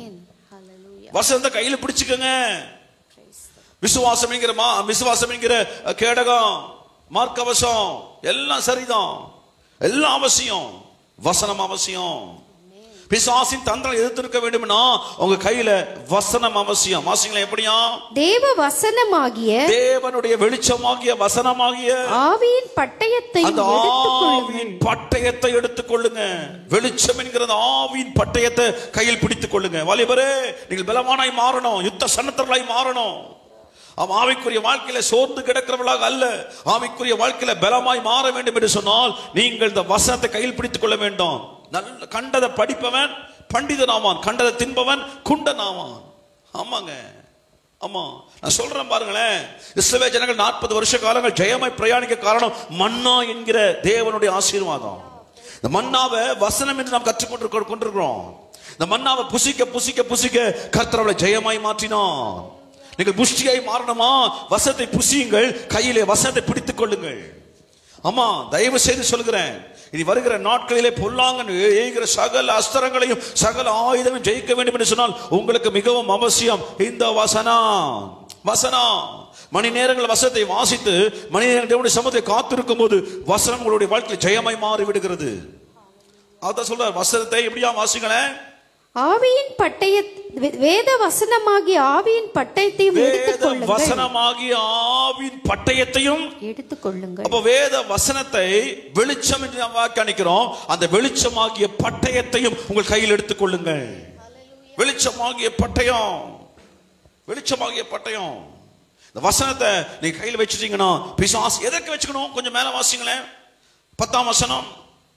Speaker 4: வசனத்தை கையில பிடிச்சுக்கோங்க விசுவாசம் என்கிற மா விசுவாசம் என்கிற அஹ், கேடகம் மார்க்கவசம் எல்லாம் சரிதான் எல்லாம் அவசியம் வசனம் அவசியம் பிசாசின் தந்திரம் எதிர்த்திருக்க வேண்டும்னா உங்க கையில வசனம் அவசியம் வாசிங்களா எப்படியா
Speaker 3: தேவ வசனமாகிய
Speaker 4: தேவனுடைய வெளிச்சமாகிய வசனமாகிய
Speaker 3: ஆவியின் பட்டயத்தை
Speaker 4: அந்த
Speaker 3: எடுத்துக்கொள்ளுங்கள்
Speaker 4: ஆவியின் பட்டயத்தை எடுத்துக்கொள்ளுங்க வெளிச்சம் என்கிறது ஆவியின் பட்டயத்தை கையில் பிடித்துக் கொள்ளுங்க வாலிபரே நீங்கள் பலவானாய் மாறணும் யுத்த சன்னத்தர்களாய் மாறணும் ஆம், ஆவிக்குரிய வாழ்க்கையில சோர்ந்து கிடக்கிறவர்களாக அல்ல ஆவிக்குரிய வாழ்க்கையில பலமாய் மாற வேண்டும் என்று சொன்னால் நீங்கள் இந்த வசனத்தை கையில் பிடித்துக் கொள்ள வேண்டும் நல்ல கண்டதை படிப்பவன் பண்டிதனாவான் கண்டதை தின்பவன் குண்டனாவான் ஆமாங்க ஆமா நான் சொல்றேன் பாருங்களேன் இஸ்ரவேல் ஜனங்கள் நாற்பது வருஷ காலங்கள் ஜெயமாய் பிரயாணிக்க காரணம் மன்னா என்கிற தேவனுடைய ஆசீர்வாதம் இந்த மன்னாவை வசனம் என்று நாம் கற்றுக்கொண்டு கொண்டிருக்கிறோம் இந்த மன்னாவை புசிக்க புசிக்க புசிக்க கர்த்தர் அவளை ஜெயமாய் மாற்றினான் நீங்கள் புஷ்டியாய் மாறணுமா வசத்தை புசியுங்கள் கையிலே வசத்தை பிடித்துக் கொள்ளுங்கள் ஆமா தயவு செய்து சொல்கிறேன் இனி வருகிற நாட்களிலே பொல்லாங்கன் ஏகிற சகல அஸ்திரங்களையும் சகல ஆயுதங்களும் ஜெயிக்க வேண்டும் என்று சொன்னால் உங்களுக்கு மிகவும் அவசியம் இந்த வசனம் வசனம் மணி நேரங்கள் வசனத்தை வாசித்து மணி நேரம் தேவனுடைய சமூகத்தை காத்திருக்கும் போது வசனம் உங்களுடைய வாழ்க்கையில் ஜெயமாய் மாறி விடுகிறது அதான் சொல்றார் வசனத்தை எப்படியா வாசிங்களேன்
Speaker 3: ஆவியின் பட்டய வே- வேத வசனமாகிய ஆவியின் பட்டயத்தையும்
Speaker 4: வேத
Speaker 3: எடுத்துக்கொள்ளுங்கள்
Speaker 4: வசனமாகிய ஆவின் பட்டயத்தையும்
Speaker 3: எடுத்துக்கொள்ளுங்கள்
Speaker 4: அப்ப வேத வசனத்தை வெளிச்சம் என்று நாம் வியாக்கியானிக்கிறோம் அந்த வெளிச்சமாகிய பட்டயத்தையும் உங்கள் கையில் எடுத்துக்கொள்ளுங்கள் வெளிச்சமாகிய பட்டயம் வெளிச்சமாகிய பட்டயம் இந்த வசனத்தை நீங்க கையில் வச்சுட்டீங்கன்னா பிசாஸ் எதற்கு வச்சுக்கணும் கொஞ்சம் மேல வாசிங்களேன் பத்தாம் வசனம்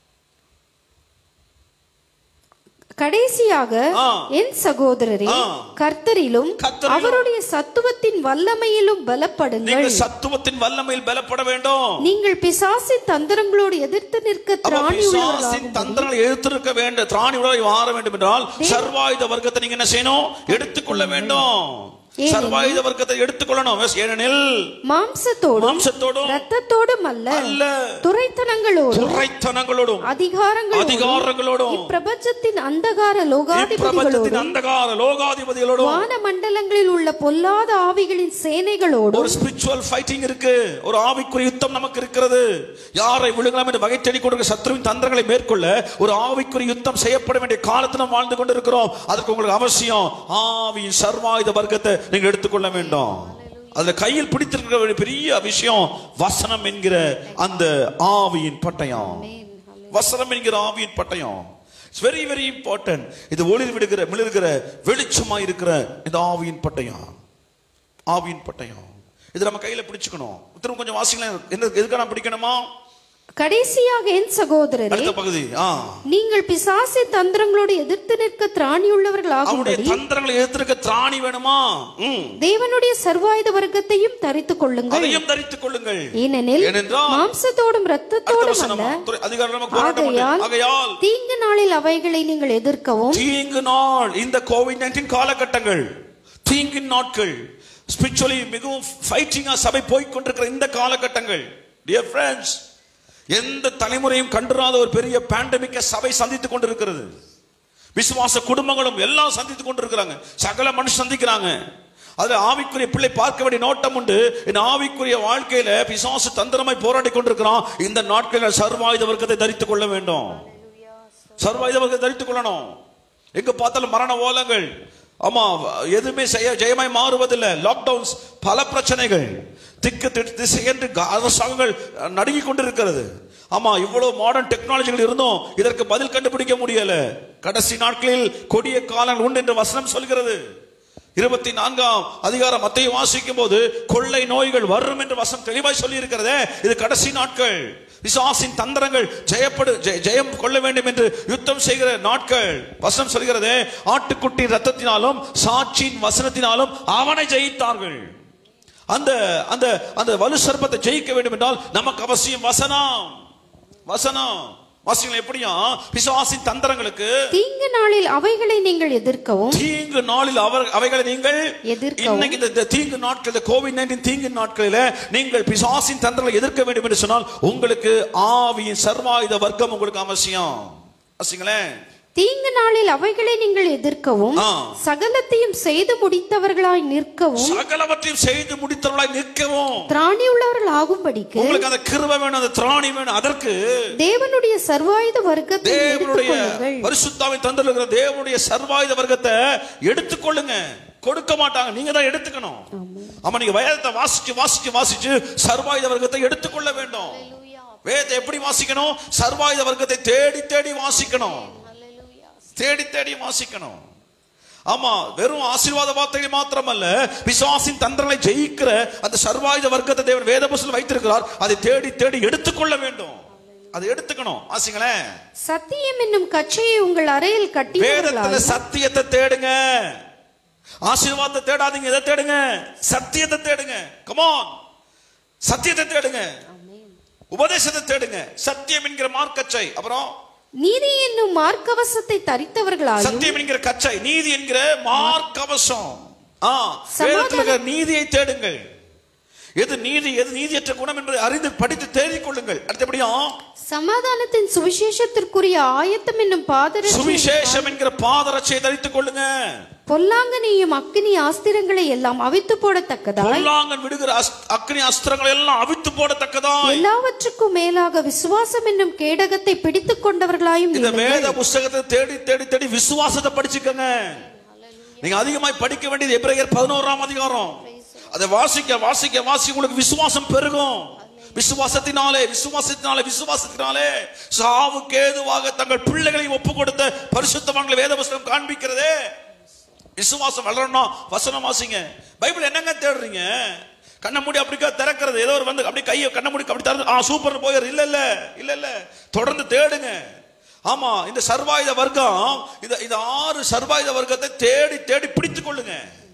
Speaker 3: கடைசியாக
Speaker 4: ஆ.
Speaker 3: என் சகோதரரே
Speaker 4: ஆ.
Speaker 3: கர்த்தரிலும்
Speaker 4: கர்த்தரிலும்
Speaker 3: அவருடைய சத்துவத்தின் வல்லமையிலும் பலப்படுங்கள்
Speaker 4: நீங்கள் சத்துவத்தின் வல்லமையில் பலப்பட வேண்டும்
Speaker 3: நீங்கள் பிசாசின் தந்திரங்களோடு எதிர்த்து நிற்க
Speaker 4: அப்ப
Speaker 3: திராணி
Speaker 4: பிசாசின்
Speaker 3: உள்ளவர்களாகும்படி
Speaker 4: தந்திரங்களை எழுத்திருக்க வேண்டும் திராணி உலகை மாற வேண்டும் என்றால் சர்வாயுத வர்க்கத்தை நீங்க என்ன செய்யணும் எடுத்துக்கொள்ள வேண்டும்
Speaker 3: ஏனெனில்
Speaker 4: சர்வாயுத வர்க்கத்தை எடுத்துக்கொள்ளணும் ஏனெனில்
Speaker 3: மாம்சத்தோடும்
Speaker 4: மாம்சத்தோடும்
Speaker 3: ரத்தத்தோடும் அல்ல
Speaker 4: அல்ல
Speaker 3: துரைத்தனங்களோடும்
Speaker 4: துரைத்தனங்களோடும்
Speaker 3: அதிகாரங்களோடும்
Speaker 4: அதிகாரங்களோடும்
Speaker 3: இப்பிரபஞ்சத்தின் அந்தகார லோகாதிபதிகளோடும்
Speaker 4: இப்பிரபஞ்சத்தின் அந்தகார லோகாதிபதிகளோடும்
Speaker 3: வான மண்டலங்களில் உள்ள பொல்லாத ஆவிகளின் சேனைகளோடும்
Speaker 4: ஒரு ஸ்பிரிச்சுவல் ஃபைட்டிங் இருக்கு ஒரு ஆவிக்குரிய யுத்தம் நமக்கு இருக்கிறது யாரை விழுங்கலாம் என்று வகை தேடி கொடுக்கிற சத்ருவின் தந்திரங்களை மேற்கொள்ள ஒரு ஆவிக்குரிய யுத்தம் செய்யப்பட வேண்டிய காலத்தில் நாம் வாழ்ந்து கொண்டிருக்கிறோம் அதற்கு உங்களுக்கு அவசியம் ஆவியின் சர்வாயுத வர்க்கத்தை நீங்கள் எடுத்துக்கொள்ள வேண்டும் அதுல கையில் பிடித்திருக்கிற ஒரு பெரிய விஷயம் வசனம் என்கிற அந்த ஆவியின் பட்டயம் வசனம் என்கிற ஆவியின் பட்டயம் இட்ஸ் வெரி வெரி இம்பார்ட்டன்ட் இது ஒளிர் விடுகிற மிளிர்கிற வெளிச்சமா இருக்கிற இந்த ஆவியின் பட்டயம் ஆவியின் பட்டயம் இது நம்ம கையில பிடிச்சுக்கணும் திரும்ப கொஞ்சம் வாசிக்கலாம் என்ன எதுக்கான பிடிக்கணுமா
Speaker 3: கடைசியாக என் சகோதரரே
Speaker 4: அடுத்த பகுதி ஆ
Speaker 3: நீங்கள் பிசாசின் தந்திரங்களோடு எதிர்த்து நிற்க திராணியுள்ளவர்கள்
Speaker 4: அவருடைய
Speaker 3: ஆகும்படி
Speaker 4: தந்திரங்களை எதிர்த்திருக்க திராணி வேணுமா ம்.
Speaker 3: தேவனுடைய சர்வாயுத வர்க்கத்தையும் தரித்துக் கொள்ளுங்கள்
Speaker 4: அதையும் தரித்துக் கொள்ளுங்கள்
Speaker 3: ஏனெனில்
Speaker 4: ஏனென்றால்
Speaker 3: மாம்சத்தோடும்
Speaker 4: அடுத்த
Speaker 3: இரத்தத்தோடும்
Speaker 4: வசனம்
Speaker 3: அல்ல
Speaker 4: துறை- அதிகாரம் நம்ம போராட்டம் உண்டு.
Speaker 3: ஆகையால்
Speaker 4: ஆகையால்
Speaker 3: தீங்கு நாளில் அவைகளை நீங்கள் எதிர்க்கவும்
Speaker 4: தீங்கு நாள் இந்த கோவிட் நைன்டீன் காலகட்டங்கள் தீங்கின் நாட்கள் ஸ்பிரிச்சுவலி மிகவும் ஃபைட்டிங்கா சபை போய் கொண்டிருக்கிற இந்த காலகட்டங்கள் டியர் ஃப்ரெண்ட்ஸ் எந்த தலைமுறையும் கண்டுராத ஒரு பெரிய பேண்டமிக்க சபை சந்தித்துக் கொண்டிருக்கிறது விசுவாச குடும்பங்களும் எல்லாம் சந்தித்துக் கொண்டிருக்கிறாங்க சகல மனுஷன் சந்திக்கிறாங்க அதுல ஆவிக்குரிய பிள்ளை பார்க்க வேண்டிய நோட்டம் உண்டு இந்த ஆவிக்குரிய வாழ்க்கையில பிசாசு தந்திரமாய் போராடி கொண்டிருக்கிறான் இந்த நாட்களில் சர்வாயுத வர்க்கத்தை தரித்துக் கொள்ள வேண்டும் சர்வாயுத வர்க்கத்தை தரித்துக் கொள்ளணும் எங்க பார்த்தாலும் மரண ஓலங்கள் ஆமா எதுவுமே செய்ய ஜெயமாய் மாறுவதில்லை லாக்டவுன்ஸ் பல பிரச்சனைகள் திக்கு திட்டு திசை என்று க- அரசாங்கங்கள் நடுங்கிக் கொண்டிருக்கிறது ஆமா இவ்வளவு மாடர்ன் டெக்னாலஜிகள் இருந்தும் இதற்கு பதில் கண்டுபிடிக்க முடியல கடைசி நாட்களில் கொடிய காலங்கள் உண்டு என்று வசனம் சொல்கிறது இருபத்தி நான்காம் அதிகாரம் மத்தையும் வாசிக்கும் போது கொள்ளை நோய்கள் வரும் என்று வசனம் தெளிவாய் சொல்லி இருக்கிறதே இது கடைசி நாட்கள் விசுவாசின் தந்திரங்கள் ஜெயப்படு ஜெய- ஜெயம் கொள்ள வேண்டும் என்று யுத்தம் செய்கிற நாட்கள் வசனம் சொல்கிறதே ஆட்டுக்குட்டி ரத்தத்தினாலும் சாட்சியின் வசனத்தினாலும் அவனை ஜெயித்தார்கள் அந்த அந்த அந்த வலு சர்ப்பத்தை ஜெயிக்க வேண்டும் என்றால் நமக்கு அவசியம் வசனம் வசனம் வாசிங்களா எப்படியா பிசாசின் தந்திரங்களுக்கு
Speaker 3: தீங்கு நாளில் அவைகளை நீங்கள் எதிர்க்கவும்
Speaker 4: தீங்கு நாளில் அவர் அவைகளை நீங்கள்
Speaker 3: எதிர்க்கவும்.
Speaker 4: இன்னைக்கு இந்த- இந்த தீங்கு நாட்கள் இந்த கோவிட் நைன்டீன் தீங்கு நாட்களில நீங்கள் பிசாசின் தந்திரங்களை எதிர்க்க வேண்டும் என்று சொன்னால் உங்களுக்கு ஆவியின் சர்வாயுத வர்க்கம் உங்களுக்கு அவசியம் வாசிங்களேன்
Speaker 3: தீங்கு நாளில் அவைகளை நீங்கள் எதிர்க்கவும்
Speaker 4: ஆ.
Speaker 3: சகலத்தையும் செய்து முடித்தவர்களாய் நிற்கவும்
Speaker 4: சகலவற்றையும் செய்து முடித்தவர்களாய் நிற்கவும்
Speaker 3: திராணி உள்ளவர்கள் ஆகும்படிக்கு
Speaker 4: உங்களுக்கு அந்த கிருபை வேணும் அந்த திராணி வேணும் அதற்கு
Speaker 3: தேவனுடைய சர்வாயுத வர்க்கத்தை
Speaker 4: தேவனுடைய
Speaker 3: எடுத்துக்கொள்ளுங்கள்
Speaker 4: பரிசுத்தாவின் தந்திருக்கிற தேவனுடைய சர்வாயுத வர்க்கத்தை எடுத்துக்கொள்ளுங்க கொடுக்க மாட்டாங்க நீங்க தான் எடுத்துக்கணும் ஆமா நீங்க வேதத்தை வாசிச்சு வாசிச்சு வாசிச்சு சர்வாயுத வர்க்கத்தை எடுத்துக்கொள்ள வேண்டும் வேதத்தை எப்படி வாசிக்கணும் சர்வாயுத வர்க்கத்தை தேடி தேடி வாசிக்கணும் தேடி தேடி வாசிக்கணும் ஆமா வெறும் ஆசீர்வாத வார்த்தைகள் மாத்திரமல்ல விசுவாசின் தந்திரங்களை ஜெயிக்கிற அந்த சர்வாயுத வர்க்கத்தை தேவன் வேத புஸ்தகத்தில் வைத்திருக்கிறார் அதை தேடி தேடி எடுத்துக்கொள்ள வேண்டும் அதை எடுத்துக்கணும் வாசிங்களேன்
Speaker 3: சத்தியம் என்னும் கச்சையை உங்கள் அறையில்
Speaker 4: வேதத்துல
Speaker 3: கட்டினவர்களாய்
Speaker 4: சத்தியத்தை தேடுங்க ஆசீர்வாதத்தை தேடாதீங்க எதை தேடுங்க சத்தியத்தை தேடுங்க கமான் சத்தியத்தை தேடுங்க உபதேசத்தை தேடுங்க சத்தியம் என்கிற மார்க்கச்சை அப்புறம்
Speaker 3: நீதி என்னும் மார்க்கவசத்தை தரித்தவர்களாயும்
Speaker 4: சத்தியம் என்கிற கச்சை நீதி என்கிற மார்க்கவசம் ஆ
Speaker 3: சமாதான-
Speaker 4: வேதத்தில் இருக்கிற நீதியை தேடுங்கள் எது நீதி எது நீதியற்ற குணம் என்பதை அறிந்து படித்து தேடிக் கொள்ளுங்கள் அடுத்தபடியும்
Speaker 3: சமாதானத்தின் சுவிசேஷத்திற்குரிய ஆயத்தம் என்னும் பாதரட்சை
Speaker 4: சுவிசேஷம் என்கிற பாதரட்சியை தரித்துக் கொள்ளுங்க
Speaker 3: பொல்லாங்கனையும் அக்கினி ஆஸ்திரங்களை எல்லாம் அவித்து போடத்தக்கதாய்
Speaker 4: பொல்லாங்கன் விடுகிற அஸ்- அக்னி அஸ்திரங்கள் எல்லாம் அவித்து போடத்தக்கதாய்
Speaker 3: எல்லாவற்றுக்கும் மேலாக விசுவாசம் என்னும் கேடகத்தை பிடித்துக் கொண்டவர்களாயும்
Speaker 4: இந்த
Speaker 3: நீங்கள்
Speaker 4: வேத புஸ்தகத்தை தேடி தேடி தேடி விசுவாசத்தை படிச்சுக்கங்க நீங்க அதிகமாய் படிக்க வேண்டியது எபிரேயர் பதினோராம் அதிகாரம் அதை வாசிக்க வாசிக்க வாசிக்க உங்களுக்கு விசுவாசம் பெருகும் விசுவாசத்தினாலே விசுவாசத்தினாலே விசுவாசத்தினாலே சாவுக்கு ஏதுவாக தங்கள் பிள்ளைகளை ஒப்பு கொடுத்த பரிசுத்தவான்களை வேத புஸ்தகம் காண்பிக்கிறதே விசுவாசம் வளரணும் வசனம் வாசிங்க பைபிள் என்னங்க தேடுறீங்க கண்ணை மூடி அப்படிக்கா திறக்கிறது ஏதோ ஒரு வந்து அப்படியே கையை கண்ணை மூடி அப்படி திறந்து ஆ சூப்பர் போயிரு இல்ல இல்ல இல்ல இல்ல தொடர்ந்து தேடுங்க ஆமா இந்த சர்வாயுத வர்க்கம் இந்த இந்த ஆறு சர்வாயுத வர்க்கத்தை தேடி தேடி பிடித்துக் கொள்ளுங்க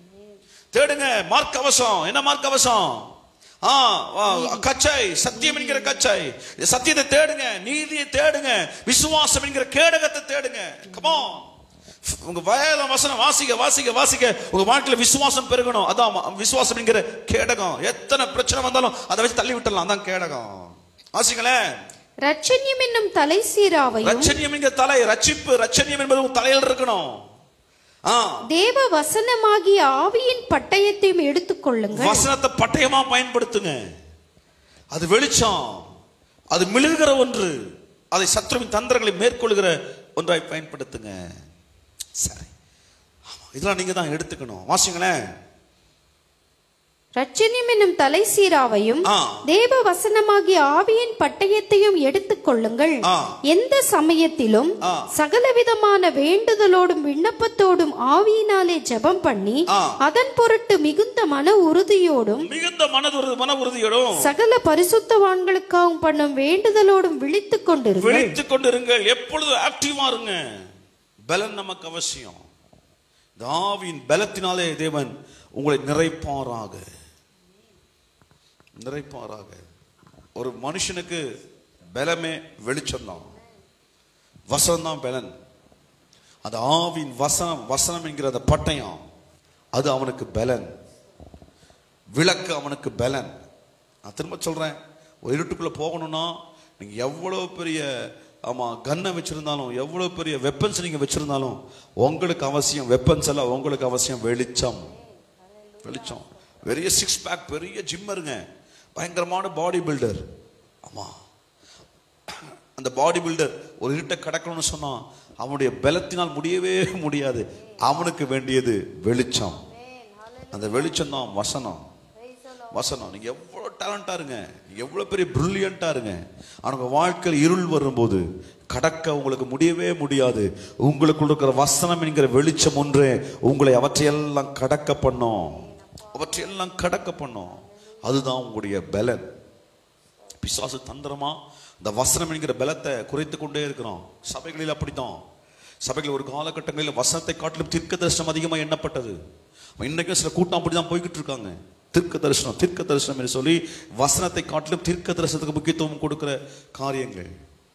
Speaker 4: தேடுங்க மார்க் அவசம் என்ன மார்க் அவசம் ஆ ஆ, கச்சை சத்தியம் என்கிற கச்சை இந்த சத்தியத்தை தேடுங்க நீதியை தேடுங்க விசுவாசம் என்கிற கேடகத்தை தேடுங்க கமோன் உங்க வேத வசனம் வாசிக்க வாசிக்க வாசிக்க உங்க வாழ்க்கையில விசுவாசம் பெருகணும் அதான் ம- விசுவாசம் என்கிற கேடகம் எத்தனை பிரச்சனை வந்தாலும் அதை வச்சு தள்ளி விட்டுறலாம் அதான் கேடகம் வாசிங்களேன்
Speaker 3: ரட்சண்யம் என்னும் தலை சீராவையும்
Speaker 4: ரட்சணியம் என்கிற தலை ரட்சிப்பு ரட்சணியம் என்பது உங்க தலையில் இருக்கணும் ஆ
Speaker 3: தேவ வசனமாகிய ஆவியின் பட்டயத்தையும் எடுத்துக்கொள்ளுங்கள்
Speaker 4: வசனத்தை பட்டயமா பயன்படுத்துங்க அது வெளிச்சம் அது மிளுகிற ஒன்று அதை சத்ருவின் தந்திரங்களை மேற்கொள்கிற ஒன்றாய் பயன்படுத்துங்க சரி ஆமா, இதெல்லாம் நீங்க தான் எடுத்துக்கணும் வாசிங்களேன்
Speaker 3: ரட்சண்யம் என்னும் தலை சீராவையும்
Speaker 4: ஆ.
Speaker 3: தேவ வசனமாகிய ஆவியின் பட்டயத்தையும் எடுத்துக்கொள்ளுங்கள்
Speaker 4: ஆ.
Speaker 3: எந்த சமயத்திலும்
Speaker 4: ஆ.
Speaker 3: சகலவிதமான வேண்டுதலோடும் விண்ணப்பத்தோடும் ஆவியினாலே ஜெபம் பண்ணி
Speaker 4: ஆ.
Speaker 3: அதன் பொருட்டு மிகுந்த மன உறுதியோடும்
Speaker 4: மிகுந்த மனதுறு மன உறுதியோடும்
Speaker 3: சகல பரிசுத்தவான்களுக்காகவும் பண்ணும் வேண்டுதலோடும் விழித்துக் கொண்டிருங்கள்
Speaker 4: விழித்துக் கொண்டிருங்கள் எப்பொழுதும் ஆக்டிவா இருங்க பலன் நமக்கு அவசியம் இந்த ஆவியின் பலத்தினாலே தேவன் உங்களை நிறைப்பாராக நிறைப்பாராக ஒரு மனுஷனுக்கு பலமே வெளிச்சம்தான் வசனம் தான் பலன் அந்த ஆவின் வசனம் வசனம் என்கிற அந்த பட்டயம் அது அவனுக்கு பலன் விளக்கு அவனுக்கு பலன் நான் திரும்ப சொல்றேன் ஒரு இருட்டுக்குள்ள போகணும்னா நீங்க எவ்வளவு பெரிய ஆமா கன்னை வச்சிருந்தாலும் எவ்வளவு பெரிய வெப்பன்ஸ் நீங்க வச்சிருந்தாலும் உங்களுக்கு அவசியம் வெப்பன்ஸ் எல்லாம் உங்களுக்கு அவசியம் வெளிச்சம் வெளிச்சம் பெரிய சிக்ஸ் பேக் பெரிய ஜிம்மருங்க பயங்கரமான பாடி பில்டர் ஆமா அந்த பாடி பில்டர் ஒரு இருட்டை கடக்கணும்னு சொன்னா அவனுடைய பலத்தினால் முடியவே முடியாது அவனுக்கு வேண்டியது வெளிச்சம் அந்த வெளிச்சம் தான் வசனம் வசனம் நீங்க எவ்வளவு டேலண்டா இருங்க நீங்க எவ்வளவு பெரிய பிரில்லியண்டா இருங்க ஆனா உங்க வாழ்க்கையில் இருள் வரும்போது கடக்க உங்களுக்கு முடியவே முடியாது உங்களுக்குள்ள இருக்கிற வசனம் என்கிற வெளிச்சம் ஒன்றே உங்களை அவற்றையெல்லாம் கடக்க பண்ணும் அவற்றையெல்லாம் கடக்க பண்ணும் அதுதான் உங்களுடைய பலன் பிசாசு தந்திரமா இந்த வசனம் என்கிற பலத்தை குறைத்து கொண்டே இருக்கிறோம் சபைகளில் அப்படித்தான் சபைகளில் ஒரு காலகட்டங்களில் வசனத்தை காட்டிலும் தீர்க்க தரிசனம் அதிகமாக எண்ணப்பட்டது இன்னைக்கும் சில கூட்டம் அப்படிதான் போய்கிட்டு இருக்காங்க தீர்க்க தரிசனம் தீர்க்க தரிசனம் என்று சொல்லி வசனத்தை காட்டிலும் தீர்க்க தரிசனத்துக்கு முக்கியத்துவம் கொடுக்கிற காரியங்கள்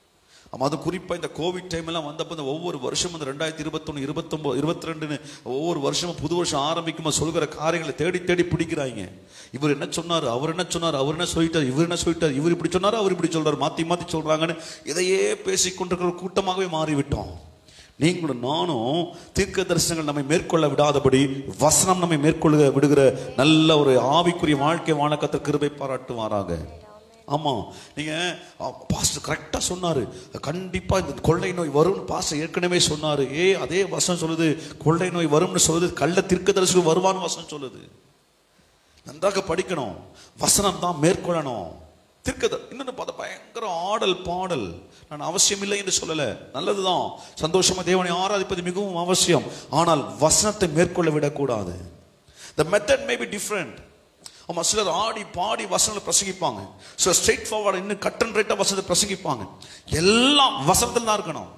Speaker 4: ஆமா அது குறிப்பா இந்த கோவிட் டைம் எல்லாம் வந்தப்ப இந்த ஒவ்வொரு வருஷமும் இந்த ரெண்டாயிரத்தி இருபத்தொன்னு இருபத்தொன்பது இருபத்தி ரெண்டுன்னு ஒவ்வொரு வருஷமும் புது வருஷம் ஆரம்பிக்குமா சொல்கிற காரியங்களை தேடி தேடி பிடிக்கிறாங்க இவர் என்ன சொன்னாரு அவர் என்ன சொன்னார் அவர் என்ன சொல்லிட்டார் இவர் என்ன சொல்லிட்டார் இவர் இப்படி சொன்னாரு அவர் இப்படி சொல்றாரு மாத்தி மாத்தி சொல்றாங்கன்னு இதையே பேசிக்கொண்டிருக்கிற ஒரு கூட்டமாகவே மாறிவிட்டோம் நீங்களும் நானும் தீர்க்க தரிசனங்கள் நம்மை மேற்கொள்ள விடாதபடி வசனம் நம்மை மேற்கொள்ள விடுகிற நல்ல ஒரு ஆவிக்குரிய வாழ்க்கை வாழக்கத்த கிருபை பாராட்டுவாராக ஆமா நீங்க பாஸ்டர் கரெக்டா சொன்னாரு கண்டிப்பா இந்த கொள்ளை நோய் வரும்னு பாஸ்டர் ஏற்கனவே சொன்னாரு ஏ அதே வசனம் சொல்லுது கொள்ளை நோய் வரும்னு சொல்லுது கள்ள தீர்க்க தரிசனம் வருவான்னு வசனம் சொல்லுது நன்றாக படிக்கணும் வசனம் தான் மேற்கொள்ளணும் திருக்கத இன்னொன்று பார்த்தா பயங்கர ஆடல் பாடல் நான் அவசியம் இல்லை என்று சொல்லல நல்லதுதான் சந்தோஷமா தேவனை ஆராதிப்பது மிகவும் அவசியம் ஆனால் வசனத்தை மேற்கொள்ள விடக்கூடாது the method may be different ஆமா சிலர் ஆடி பாடி வசனத்தை பிரசங்கிப்பாங்க சிலர் ஸ்ட்ரெயிட் ஃபார்வர்ட் இன்னும் கட் அண்ட் ரைட்டா வசனத்தை பிரசங்கிப்பாங்க எல்லாம் வசனத்தில் தான் இருக்கணும்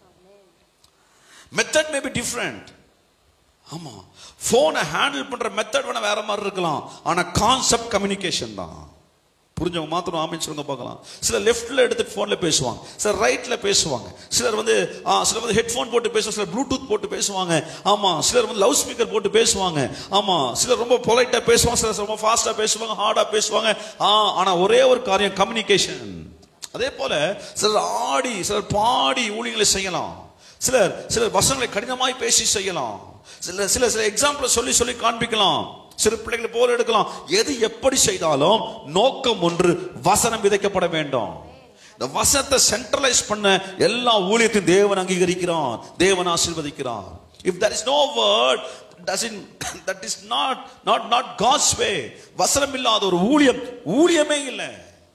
Speaker 4: மெத்தட் மே பி டிஃப்ரெண்ட் ஆமா போனை ஹேண்டில் பண்ற மெத்தட் வேணா வேற மாதிரி இருக்கலாம் ஆனா கான்செப்ட் கம்யூனிகேஷன் தான் புரிஞ்சவங்க மாத்திரம் ஆமின்னு சொல்லுங்க பார்க்கலாம் சிலர் லெஃப்ட்ல எடுத்துட்டு போன்ல பேசுவாங்க சிலர் ரைட்ல பேசுவாங்க சிலர் வந்து ஆ, சிலர் வந்து ஹெட்ஃபோன் போட்டு பேசுவாங்க சிலர் ப்ளூடூத் போட்டு பேசுவாங்க ஆமா சிலர் வந்து லவுட் ஸ்பீக்கர் போட்டு பேசுவாங்க ஆமா சிலர் ரொம்ப பொலைட்டா பேசுவாங்க சிலர் ரொம்ப ஃபாஸ்டா பேசுவாங்க ஹார்டா பேசுவாங்க ஆ ஆனா ஒரே ஒரு காரியம் கம்யூனிகேஷன் அதே போல சிலர் ஆடி சிலர் பாடி ஊழியங்களை செய்யலாம் சிலர் சிலர் வசனங்களை கடினமாய் பேசி செய்யலாம் சில சில சில எக்ஸாம்பிள் சொல்லி சொல்லி காண்பிக்கலாம் சிறு பிள்ளைகளை போல எடுக்கலாம் எது எப்படி செய்தாலும் நோக்கம் ஒன்று வசனம் விதைக்கப்பட வேண்டும் இந்த வசனத்தை சென்ட்ரலைஸ் பண்ண எல்லா ஊழியத்தையும் தேவன் அங்கீகரிக்கிறான் தேவன் ஆசீர்வதிக்கிறான் if that is no word doesn't that is not not not God's way வசனம் இல்லாத ஒரு ஊழியம் ஊழியமே இல்லை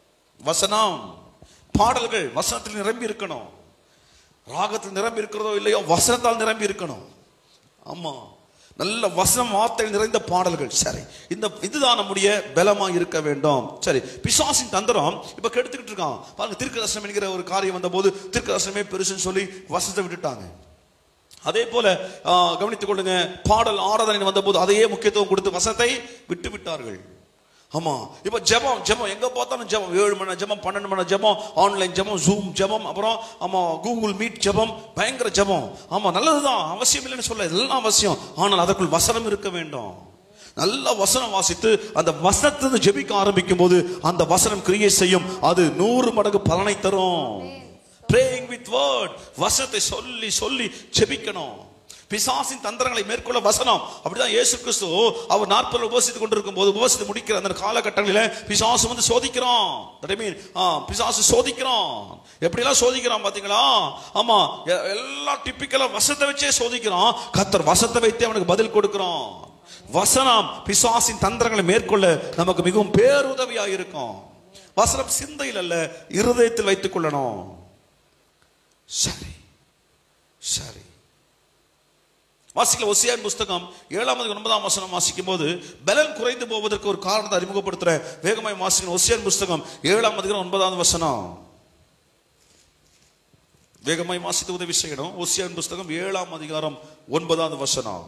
Speaker 4: வசனம் பாடல்கள் வசனத்தில் நிரம்பி இருக்கணும் ராகத்தில் நிரம்பி இருக்கிறதோ இல்லையோ வசனத்தால் நிரம்பி இருக்கணும் ஆமா நல்ல வசனம் வார்த்தைகள் நிறைந்த பாடல்கள் சரி இந்த இதுதான் நம்முடைய பலமா இருக்க வேண்டும் சரி பிசாசின் தந்திரம் இப்ப கெடுத்துக்கிட்டு இருக்கான் பாருங்க திருக்கதர்சனம் என்கிற ஒரு காரியம் வந்த போது திருக்கதர்சனமே பெருசுன்னு சொல்லி வசனத்தை விட்டுட்டாங்க அதே போல ஆ, கவனித்துக் கொள்ளுங்க பாடல் ஆராதனை வந்தபோது அதையே முக்கியத்துவம் கொடுத்து வசனத்தை விட்டு விட்டார்கள் ஆமா இப்ப ஜெபம் ஜெபம் எங்க பார்த்தாலும் ஜெபம் ஏழு மணி நேரம் ஜெபம் பன்னெண்டு மணி நேரம் ஜெபம் ஆன்லைன் ஜெபம் ஜூம் ஜெபம் அப்புறம் ஆமா கூகுள் மீட் ஜெபம் பயங்கர ஜெபம் ஆமா நல்லதுதான் அவசியம் இல்லைன்னு சொல்ல இதெல்லாம் அவசியம் ஆனால் அதற்குள் வசனம் இருக்க வேண்டும் நல்ல வசனம் வாசித்து அந்த வசனத்தை ஜெபிக்க ஆரம்பிக்கும் போது அந்த வசனம் கிரியை செய்யும் அது நூறு மடங்கு பலனை தரும் பிரேயிங் வித் வேர்ட் வசனத்தை சொல்லி சொல்லி ஜெபிக்கணும் பிசாசின் தந்திரங்களை மேற்கொள்ள வசனம் அப்படிதான் இயேசு கிறிஸ்து அவர் நாற்பது உபவசித்துக் கொண்டிருக்கும் போது உபவசித்து முடிக்கிற அந்த காலகட்டங்களில பிசாசு வந்து சோதிக்கிறான் That I mean, ஆ, பிசாசு சோதிக்கிறான் எப்படிலாம் சோதிக்கிறான் பாத்தீங்களா ஆமா எ- எல்லாம் டிப்பிக்கலா வசத்தை வச்சே சோதிக்கிறான் கத்தர் வசத்தை வைத்தே அவனுக்கு பதில் கொடுக்கிறான் வசனம் பிசாசின் தந்திரங்களை மேற்கொள்ள நமக்கு மிகவும் பேருதவியா இருக்கும் வசனம் சிந்தையில் அல்ல இருதயத்தில் வைத்துக் கொள்ளணும் சரி சரி வாசிக்கல ஒசியான் புஸ்தகம் ஏழாம் அதிகாரம் ஒன்பதாம் வசனம் வாசிக்கும் போது பலன் குறைந்து போவதற்கு ஒரு காரணத்தை அறிமுகப்படுத்துறேன் வேகமாய் வாசிக்கணும் ஒசியான் புஸ்தகம் ஏழாம் அதிகாரம் ஒன்பதாம் வசனம் வேகமாய் வாசித்து உதவி செய்யணும் ஒசியான் புஸ்தகம் ஏழாம் அதிகாரம் ஒன்பதாவது வசனம்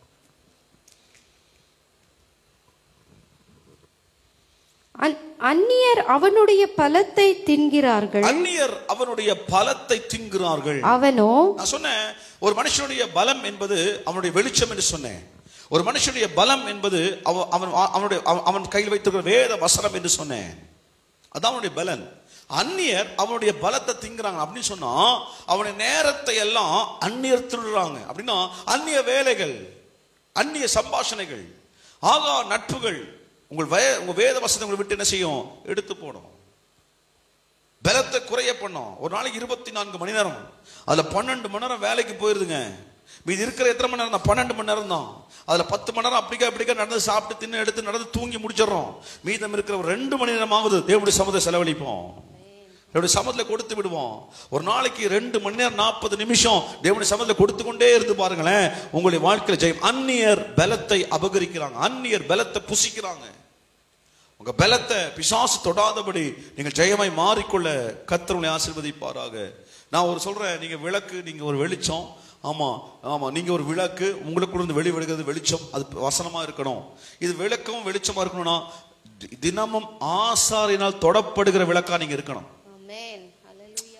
Speaker 3: அந்- அந்நியர் அவனுடைய பலத்தை தின்கிறார்கள்
Speaker 4: அந்நியர் அவனுடைய பலத்தை திங்குகிறார்கள்
Speaker 3: அவனோ
Speaker 4: நான் சொன்னேன் ஒரு மனுஷனுடைய பலம் என்பது அவனுடைய வெளிச்சம் என்று சொன்னேன் ஒரு மனுஷனுடைய பலம் என்பது அவ- அவன் அவனுடைய அவன் அவன் கையில் வைத்திருக்கிற வேத வசனம் என்று சொன்னேன் அதான் அவனுடைய பலன் அந்நியர் அவனுடைய பலத்தை திங்குறாங்க அப்படின்னு சொன்னா அவனுடைய நேரத்தை எல்லாம் அந்நியர் திருடுறாங்க அப்படின்னா அந்நிய வேலைகள் அந்நிய சம்பாஷணைகள் ஆகா நட்புகள் உங்கள் வய உங்க வேத வசனத்தை உங்களை விட்டு என்ன செய்யும் எடுத்து போடும் பலத்தை குறைய பண்ணோம் ஒரு நாளைக்கு இருபத்தி நான்கு மணி நேரம் அதுல பன்னெண்டு மணி நேரம் வேலைக்கு போயிருதுங்க மீதி இருக்கிற எத்தனை மணி நேரம் தான் பன்னெண்டு மணி நேரம் தான் அதுல பத்து மணி நேரம் அப்படிக்கா அப்படிக்கா நடந்து சாப்பிட்டு தின்னு எடுத்து நடந்து தூங்கி முடிச்சிடுறோம் மீதம் இருக்கிற ஒரு ரெண்டு மணி நேரம் ஆகுது தேவனுடைய சமத்தை செலவழிப்போம் தேவனுடைய சமத்துல கொடுத்து விடுவோம் ஒரு நாளைக்கு ரெண்டு மணி நேரம் நாற்பது நிமிஷம் தேவனுடைய சமத்துல கொடுத்து கொண்டே இருந்து பாருங்களேன் உங்களுடைய வாழ்க்கையில ஜெயம் அந்நியர் பலத்தை அபகரிக்கிறாங்க அந்நியர் பலத்தை புசிக்கிறாங்க உங்க பலத்தை பிசாசு தொடாதபடி நீங்கள் ஜெயமாய் மாறிக்கொள்ள கர்த்தர் ஆசீர்வதிப்பாராக நான் ஒரு சொல்றேன் நீங்க விளக்கு நீங்க ஒரு வெளிச்சம் ஆமா ஆமா நீங்க ஒரு விளக்கு உங்களுக்குள்ள இருந்து வெளி விடுகிறது வெளிச்சம் அது வசனமா இருக்கணும் இது விளக்கம் வெளிச்சமா இருக்கணும்னா தி- தினமும் ஆசாரினால் தொடப்படுகிற விளக்கா நீங்க இருக்கணும்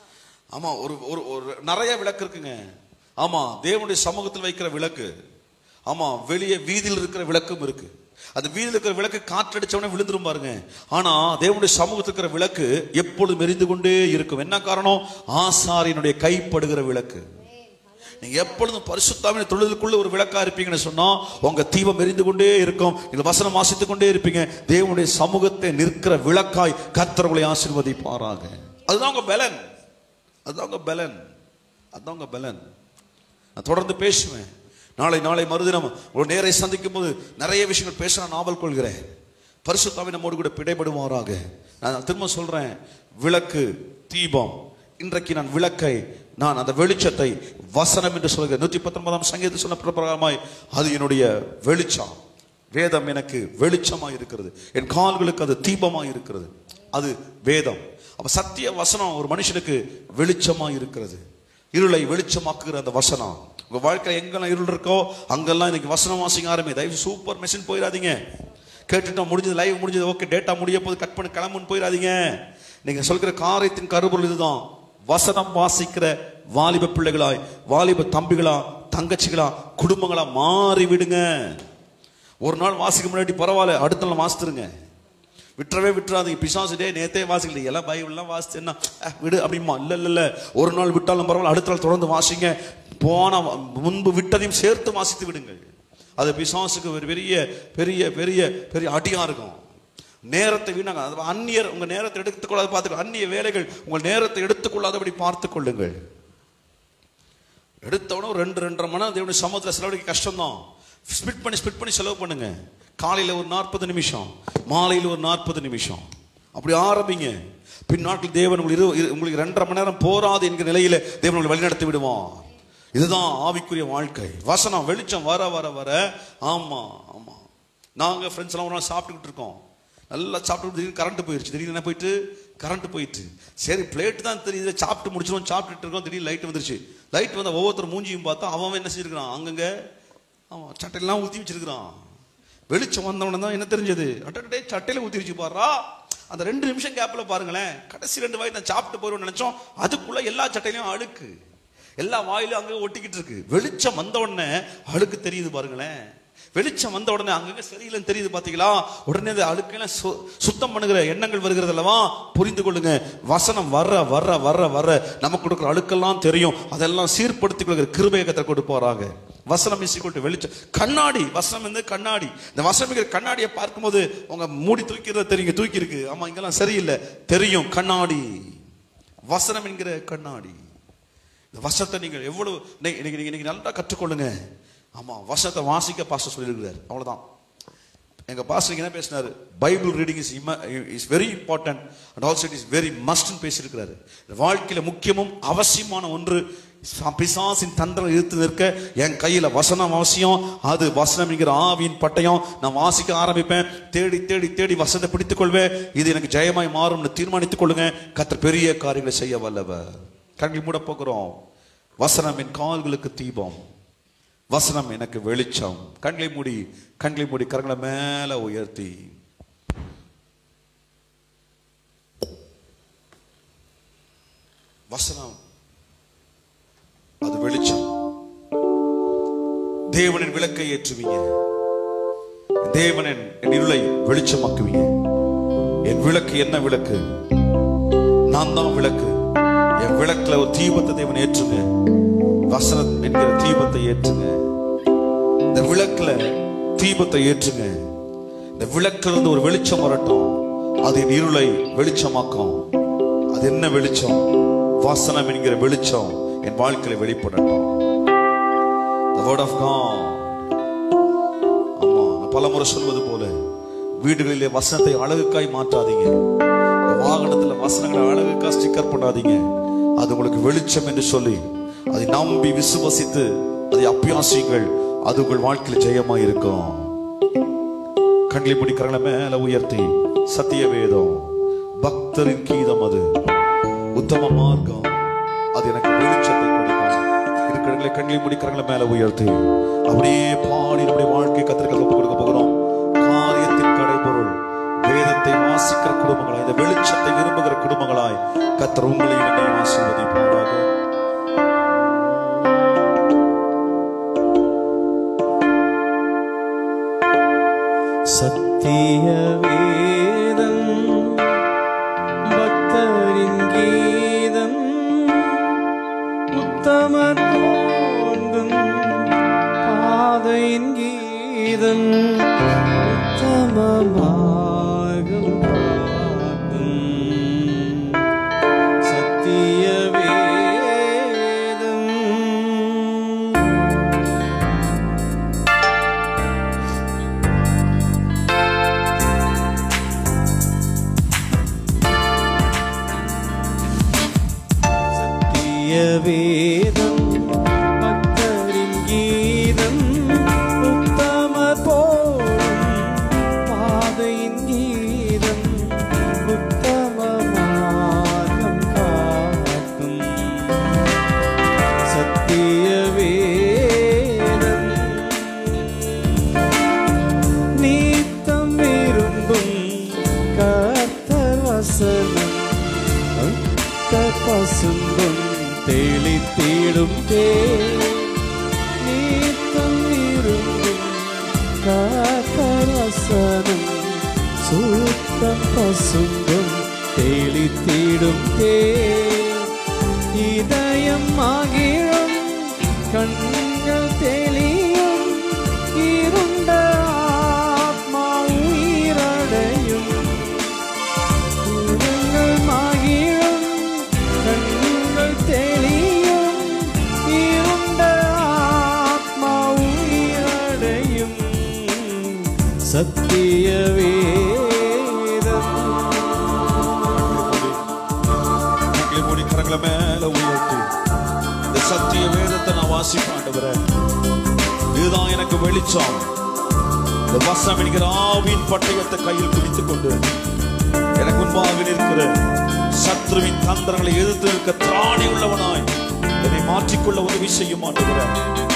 Speaker 4: ஆமா ஒரு ஒரு ஒரு நிறைய விளக்கு இருக்குங்க ஆமா தேவனுடைய சமூகத்தில் வைக்கிற விளக்கு ஆமா வெளியே வீதியில் இருக்கிற விளக்கும் இருக்கு அந்த வீதியில் இருக்கிற விளக்கு காற்றடிச்சவனே விழுந்துரும் பாருங்க ஆனா தேவனுடைய சமூகத்தில் இருக்கிற விளக்கு எப்பொழுதும் எரிந்து கொண்டே இருக்கும் என்ன காரணம் ஆசாரியனுடைய கைப்படுகிற விளக்கு நீங்க எப்பொழுதும் பரிசுத்தாவின் தொழிலுக்குள்ள ஒரு விளக்கா இருப்பீங்கன்னு சொன்னா உங்க தீபம் எரிந்து கொண்டே இருக்கும் இந்த வசனம் வாசித்துக் கொண்டே இருப்பீங்க தேவனுடைய சமூகத்தை நிற்கிற விளக்காய் கர்த்தர்களை ஆசீர்வதிப்பாராக அதுதான் உங்க பலன் அதுதான் உங்க பலன் அதுதான் உங்க பலன் நான் தொடர்ந்து பேசுவேன் நாளை நாளை மறுதினம் ஒரு நேரை சந்திக்கும் போது நிறைய விஷயங்கள் பேச நான் நாவல் கொள்கிறேன் பரிசுத்தாவை நம்மோடு கூட பிடைபடுவாராக நான் திரும்ப சொல்றேன் விளக்கு தீபம் இன்றைக்கு நான் விளக்கை நான் அந்த வெளிச்சத்தை வசனம் என்று சொல்கிறேன் நூத்தி பத்தொன்பதாம் சங்கீதத்தில் சொன்ன பிரகாரமாய் அது என்னுடைய வெளிச்சம் வேதம் எனக்கு வெளிச்சமாய் இருக்கிறது என் கால்களுக்கு அது தீபமாய் இருக்கிறது அது வேதம் அப்ப சத்திய வசனம் ஒரு மனுஷனுக்கு வெளிச்சமாய் இருக்கிறது இருளை வெளிச்சமாக்குகிற அந்த வசனம் உங்க வாழ்க்கையில எங்கெல்லாம் இருள் இருக்கோ அங்கெல்லாம் இன்னைக்கு வசனம் வாசிங்க ஆரம்பி தயவு சூப்பர் மெஷின் போயிடாதீங்க கேட்டுட்டோம் முடிஞ்சது லைவ் முடிஞ்சது ஓகே டேட்டா முடிய போது கட் பண்ணி கிளம்புன்னு போயிடாதீங்க நீங்க சொல்கிற காரியத்தின் கருபொருள் இதுதான் வசனம் வாசிக்கிற வாலிப பிள்ளைகளாய் வாலிப தம்பிகளா தங்கச்சிகளா குடும்பங்களா மாறி விடுங்க ஒரு நாள் வாசிக்க முன்னாடி பரவாயில்ல அடுத்த நாள் வாசித்துருங்க விட்டுறவே விட்டுறாதீங்க பிசாசு டே நேத்தே வாசிக்கல எல்லாம் பைபிள்லாம் வாசிச்சு என்ன அஹ், விடு அப்படிமா இல்ல இல்ல இல்ல ஒரு நாள் விட்டாலும் பரவாயில்ல அடுத்த நாள் தொடர்ந்து வாசிங்க போன முன்பு விட்டதையும் சேர்த்து வாசித்து விடுங்கள் அது பிசாசுக்கு ஒரு பெரிய பெரிய பெரிய பெரிய அடியா இருக்கும் நேரத்தை வீணாங்க அது அந்நியர் உங்க நேரத்தை எடுத்துக்கொள்ளாத பார்த்துக்கோ அந்நிய வேலைகள் உங்கள் நேரத்தை எடுத்துக்கொள்ளாதபடி பார்த்துக் கொள்ளுங்கள் எடுத்தவன ஒரு ரெண்டு ரெண்டரை மணி நேரம் தேவனுடைய சமூகத்தில் செலவழிக்க கஷ்டம்தான் ஸ்பிட் பண்ணி ஸ்பிட் பண்ணி செலவு பண்ணுங்க காலையில் ஒரு நாற்பது நிமிஷம் மாலையில் ஒரு நாற்பது நிமிஷம் அப்படி ஆரம்பிங்க பின் நாட்கள் தேவன் உங்களுக்கு இரு இரு- உங்களுக்கு ரெண்டரை மணி நேரம் போராது என்கிற நிலையில தேவன் உங்களை வழிநடத்தி விடுவான் இதுதான் ஆவிக்குரிய வாழ்க்கை வசனம் வெளிச்சம் வர வர வர ஆமா ஆமா நாங்க ஃப்ரெண்ட்ஸ் எல்லாம் ஒரு நாள் சாப்பிட்டுக்கிட்டு இருக்கோம் நல்லா சாப்பிட்டு திடீர்னு கரண்ட் போயிருச்சு திடீர்னு என்ன போயிட்டு கரண்ட் போயிட்டு சரி பிளேட் தான் தெரியுது சாப்பிட்டு முடிச்சிடும் சாப்பிட்டுட்டு இருக்கோம் திடீர்னு லைட் வந்துருச்சு லைட் வந்த ஒவ்வொருத்தர் மூஞ்சியும் பார்த்தா அவன் அவன் என்ன செஞ்சிருக்கிறான் அங்கங்க அவன் சட்டையெல்லாம் ஊற்றி வச்சிருக்கிறான் வெளிச்சம் வந்தவன தான் என்ன தெரிஞ்சது அட்டே சட்டையில ஊத்திருச்சு பாருடா அந்த ரெண்டு நிமிஷம் கேப்ல பாருங்களேன் கடைசி ரெண்டு வாய் நான் சாப்பிட்டு போயிடும்னு நினைச்சோம் அதுக்குள்ள எல்லா சட்டையிலையும் அழுக்கு எல்லா வாயிலும் அங்க ஒட்டிக்கிட்டு இருக்கு வெளிச்சம் வந்த உடனே அழுக்கு தெரியுது பாருங்களேன் வெளிச்சம் வந்த உடனே அங்கங்க சரியில்லைன்னு தெரியுது பாத்தீங்களா உடனே அந்த அழுக்கெல்லாம் சு- சுத்தம் பண்ணுகிற எண்ணங்கள் வருகிறது அல்லவா புரிந்து கொள்ளுங்க வசனம் வர்ற வர்ற வர்ற வர்ற நமக்கு கொடுக்குற அழுக்கெல்லாம் தெரியும் அதெல்லாம் சீர்படுத்திக் கொள்கிற கிருபயகத்தை கொடுப்பாராக வசனம் இசைக்கொண்டு வெளிச்சம் கண்ணாடி வசனம் வந்து கண்ணாடி இந்த வசனம் இருக்கிற கண்ணாடியை பார்க்கும்போது உங்க மூடி தூக்கிறத தெரியுங்க தூக்கி இருக்கு ஆமா இங்கெல்லாம் சரியில்லை தெரியும் கண்ணாடி வசனம் என்கிற கண்ணாடி இந்த வசத்தை நீங்கள் எவ்வளவு இன்னைக்கு இன்னைக்கு நீங்க இன்னைக்கு நல்லா கற்றுக்கொள்ளுங்க ஆமா வசனத்தை வாசிக்க பாஸ்டர் சொல்லியிருக்கிறார் அவ்வளவுதான் எங்க பாஸ்டர் என்ன பேசினாரு Bible reading is is very important and also it is very மஸ்ட்னு பேசியிருக்கிறாரு வாழ்க்கையில முக்கியமும் அவசியமான ஒன்று ச- பிசாசின் தந்திரம் இழுத்து நிற்க என் கையில வசனம் அவசியம் அது வசனம் என்கிற ஆவியின் பட்டயம் நான் வாசிக்க ஆரம்பிப்பேன் தேடி தேடி தேடி வசனத்தை பிடித்துக் கொள்வேன் இது எனக்கு ஜெயமாய் மாறும்னு தீர்மானித்துக் கொள்ளுங்க கத்தர் பெரிய காரியங்களை செய்ய வல்லவர் கண்கள் மூட போகிறோம் வசனம் என் கால்களுக்கு தீபம் வசனம் எனக்கு வெளிச்சம் கண்களை மூடி கண்களை மூடி கரங்களை மேல உயர்த்தி வசனம் அது வெளிச்சம் தேவனின் விளக்கை ஏற்றுவீங்க தேவனின் என் இருளை வெளிச்சமாக்குவீங்க என் விளக்கு என்ன விளக்கு நான் தான் விளக்கு என் விளக்குல ஒரு தீபத்தை தேவன் ஏற்றுங்க வசனம் என்கிற தீபத்தை ஏற்றுங்க இந்த விளக்குல தீபத்தை ஏற்றுங்க இந்த விளக்குல இருந்து ஒரு வெளிச்சம் வரட்டும் அது என் இருளை வெளிச்சமாக்கும் அது என்ன வெளிச்சம் வசனம் என்கிற வெளிச்சம் என் வாழ்க்கையில வெளிப்படட்டும் the word of God ஆமா நான் பலமுறை சொல்வது போல வீடுகளிலே வசனத்தை அழகுக்காய் மாற்றாதீங்க வாகனத்துல வசனங்களை அழகுக்காய் ஸ்டிக்கர் பண்ணாதீங்க அது உங்களுக்கு வெளிச்சம் என்று சொல்லி அதை நம்பி விசுவசித்து அதை அபியாசியுங்கள் அது உங்கள் வாழ்க்கையில் ஜெயமா இருக்கும் கண்களை பிடிக்கிறவங்கள மேல உயர்த்தி சத்திய வேதம் பக்தரின் கீதம் அது உத்தம மார்க்கம் அது எனக்கு வெளிச்சத்தை கொடுக்கும் இருக்கிறவங்களை கண்களை முடிக்கிறவங்கள மேல உயர்த்தி அப்படியே பாடி நம்முடைய வாழ்க்கை கத்திரிக்க ஒப்பு கொடுக்க போகிறோம் காரியத்தின் கடைபொருள் வேதத்தை பிரகாசிக்கிற குடும்பங்களாய் இந்த வெளிச்சத்தை விரும்புகிற குடும்பங்களாய் கத்தர் உங்களையும் என்னையும் ஆசீர்வதிப்பாராக
Speaker 2: சத்திய வேதம் பக்தரின் கீதம் உத்தமர் தோன்றும் பாதையின் கீதம் உத்தம மார்க்கம் காட்டும் சத்திய வேதம் சத்திய வேதம் பக்தரின் கீதம் உத்தமர் போலும் பாதையின் கீதம் உத்தம மார்க்கம் காட்டும் சத்திய வேதம் நீத்தம் விரும்பும் கர்த்தர் வசனம் கர்த்தர் பசும்பும் தெளித்திடும் தே நீத்தம் விரும்பும் கர்த்தர் வசனம் சுத்தம் பசும்பும் தெளித்திடும் தே இதயம் ஆகிழும் கண்கள் தெளியும் இருண்ட ஆத்மா உயிரடையும் இதயங்கள் மகிழும் கண்கள் தெளியும் இருண்ட ஆத்மா உயிரடையும் சத்திய வேதம்
Speaker 4: கண்களை மூடி கரங்களை மேல உயர்த்தி இந்த சத்திய வேதத்தை நான் வாசிப்பேன் ஆண்டவரே இதுதான் எனக்கு வெளிச்சம் இந்த வசனம் என்கிற ஆவின் பட்டயத்தை கையில் பிடித்துக் கொண்டு எனக்கு முன்பாக நிற்கிற சத்ருவின் தந்திரங்களை எதிர்த்து நிற்க திராணி உள்ளவனாய் என்னை மாற்றிக்கொள்ள உதவி செய்யும் ஆண்டவரே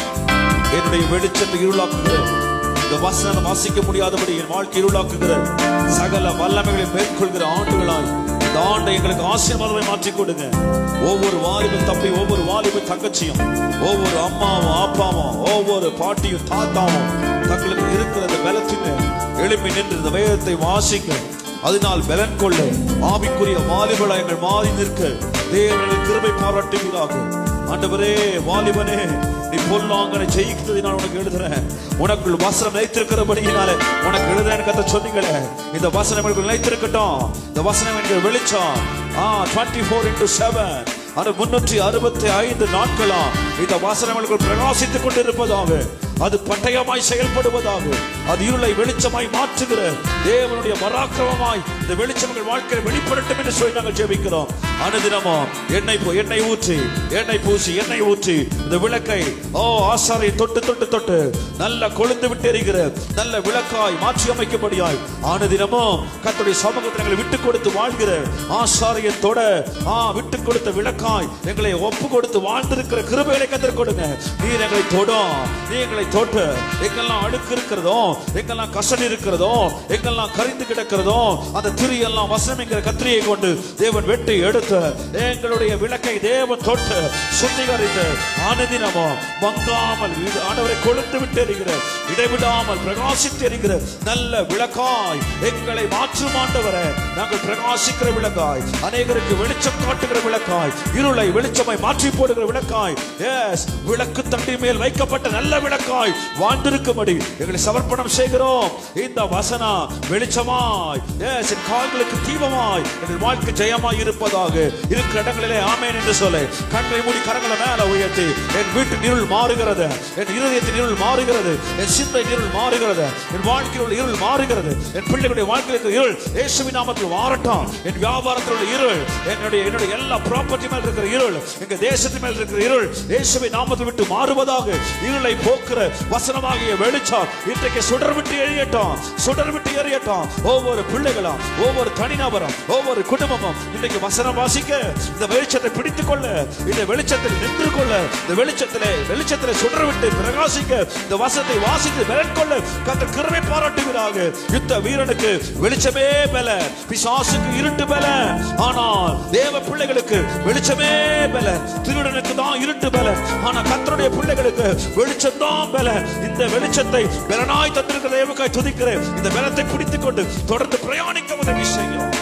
Speaker 4: என்னுடைய வெளிச்சத்தை இருளாக்குகிற இந்த வசனம் வாசிக்க முடியாதபடி என் வாழ்க்கை இருளாக்குகிற சகல வல்லமைகளை மேற்கொள்கிற ஆண்டுகளாய் இந்த ஆண்டை எங்களுக்கு ஆசீர்வாதத்தை மாற்றிக் கொடுங்க ஒவ்வொரு வாலிப தம்பி ஒவ்வொரு வாலிப தங்கச்சியும் ஒவ்வொரு அம்மாவும் அப்பாவும் ஒவ்வொரு பாட்டியும் தாத்தாவும் தங்களுக்கு இருக்கிற இந்த பலத்தின் எழுப்பி நின்று இந்த வேதத்தை வாசிக்க அதனால் பலன் கொள்ள ஆவிக்குரிய வாலிபலா எங்கள் மாறி நிற்க தேவனின் கிருபை பாராட்டுவீராக ஆண்டவரே வாலிபனே நீ பொல்லாங்கனை ஜெயிக்கிறது நான் உனக்கு எழுதுறேன் உனக்குள் வசனம் நிலைத்திருக்கிறபடியினாலே உனக்கு எழுதுறேன் கத்த சொன்னீங்களே இந்த வசனம் எனக்கு நிலைத்திருக்கட்டும் இந்த வசனம் என்கிற வெளிச்சம் ஆ டுவெண்ட்டி ஃபோர் இன்டூ செவன் அது முன்னூற்றி அறுபத்தி ஐந்து நாட்களா இந்த வசனங்களுக்குள் பிரகாசித்துக் கொண்டிருப்பதாக அது பட்டயமாய் செயல்படுவதாக அது இருளை வெளிச்சமாய் மாற்றுகிற தேவனுடைய பராக்கிரமமாய் இந்த வெளிச்சங்கள் வாழ்க்கையில் வெளிப்படட்டும் என்று சொல்லி நாங்கள் ஜெபிக்கிறோம் அனுதினமும் எண்ணெய் பூ- எண்ணெய் ஊற்றி எண்ணெய் பூசி எண்ணெய் ஊற்றி இந்த விளக்கை ஓ ஆசாரை தொட்டு தொட்டு தொட்டு நல்ல கொழுந்து விட்டு எரிகிற நல்ல விளக்காய் மாற்றி அமைக்கும்படியாய் அனுதினமும் கர்த்தருடைய சமூகத்தில் எங்களை விட்டு கொடுத்து வாழ்கிற ஆசாரியை தொட ஆ விட்டு கொடுத்த விளக்காய் எங்களை ஒப்பு கொடுத்து வாழ்ந்திருக்கிற கிருபைகளை கத்தர் கொடுங்க நீர் எங்களை தொடும் நீ எங்களை தொட்டு எங்கெல்லாம் அழுக்கு இருக்கிறதோ எங்கெல்லாம் கசன் இருக்கிறதோ எங்கெல்லாம் கரிந்து கிடக்கிறதோ அந்த திரியெல்லாம் வசனமிக்கிற கத்திரியை கொண்டு தேவன் வெட்டி எடுத்து எங்களுடைய விளக்கை தேவன் தொட்டு சுத்திகரித்து ஆனதினமோ மங்காமல் வீடு- ஆண்டவரை கொழுந்து விட்டு எறிகிற இடைவிடாமல் பிரகாசித்து எறிகிற நல்ல விளக்காய் எங்களை மாற்றும் ஆண்டவரே நாங்கள் பிரகாசிக்கிற விளக்காய் அநேகருக்கு வெளிச்சம் காட்டுகிற விளக்காய் இருளை வெளிச்சமாய் மாற்றி போடுகிற விளக்காய் எஸ் விளக்கு தண்டி மேல் வைக்கப்பட்ட நல்ல விளக்காய் வாழ்ந்திருக்கும்படி எங்களை சமர்ப்பணம் செய்கிறோம் இந்த வசனா வெளிச்சமாய் எஸ் என் கால்களுக்கு தீபமாய் எங்கள் வாழ்க்கை ஜெயமாய் இருப்பதாக இருக்கிற இடங்களிலே ஆமேன் என்று சொல்ல கண்களை மூடி கரங்களை மேல உயர்த்தி என் வீட்டின் இருள் மாறுகிறது என் இருதயத்தின் இருள் மாறுகிறது என் சிந்தை இருள் மாறுகிறது என் வாழ்க்கையில் உள்ள இருள் மாறுகிறது என் பிள்ளைகளுடைய வாழ்க்கையில் இருக்கிற இருள் இயேசுவின் நாமத்தில் மாறட்டும் என் வியாபாரத்தில் உள்ள இருள் என்னுடைய என்னுடைய எல்லா ப்ராப்பர்ட்டி மேல் இருக்கிற இருள் எங்க தேசத்தின் மேல் இருக்கிற இருள் இயேசுவின் நாமத்தில் விட்டு மாறுவதாக இருளை போக்குற வசனமாகிய வெளிச்சம் இன்றைக்கு சுடர் விட்டு எரியட்டும் சுடர் விட்டு எரியட்டும் ஒவ்வொரு பிள்ளைகளும் ஒவ்வொரு தனிநபரும் ஒவ்வொரு குடும்பமும் இன்றைக்கு வசனம் வாசிக்க இந்த வெளிச்சத்தை பிடித்துக் கொள்ள இந்த வெளிச்சத்தில் நின்று கொள்ள இந்த வெளிச்சத்திலே வெளிச்சத்திலே சுடர் விட்டு பிரகாசிக்க இந்த வசனத்தை வாசித்து மேற்கொள்ள கத்த கிருமை பாராட்டுகிறாக யுத்த வீரனுக்கு வெளிச்சமே பல பிசாசுக்கு இருட்டு பல ஆனால் தேவ பிள்ளைகளுக்கு வெளிச்சமே பல திருடனுக்கு தான் இருட்டு பல ஆனா கத்தருடைய பிள்ளைகளுக்கு வெளிச்சம் தான் பல இந்த வெளிச்சத்தை பலனாய் தந்திருக்கிற தேவக்காய் துதிக்கிறேன் இந்த பலத்தை பிடித்துக் கொண்டு தொடர்ந்து பிரயாணிக்க உதவி செய்யும்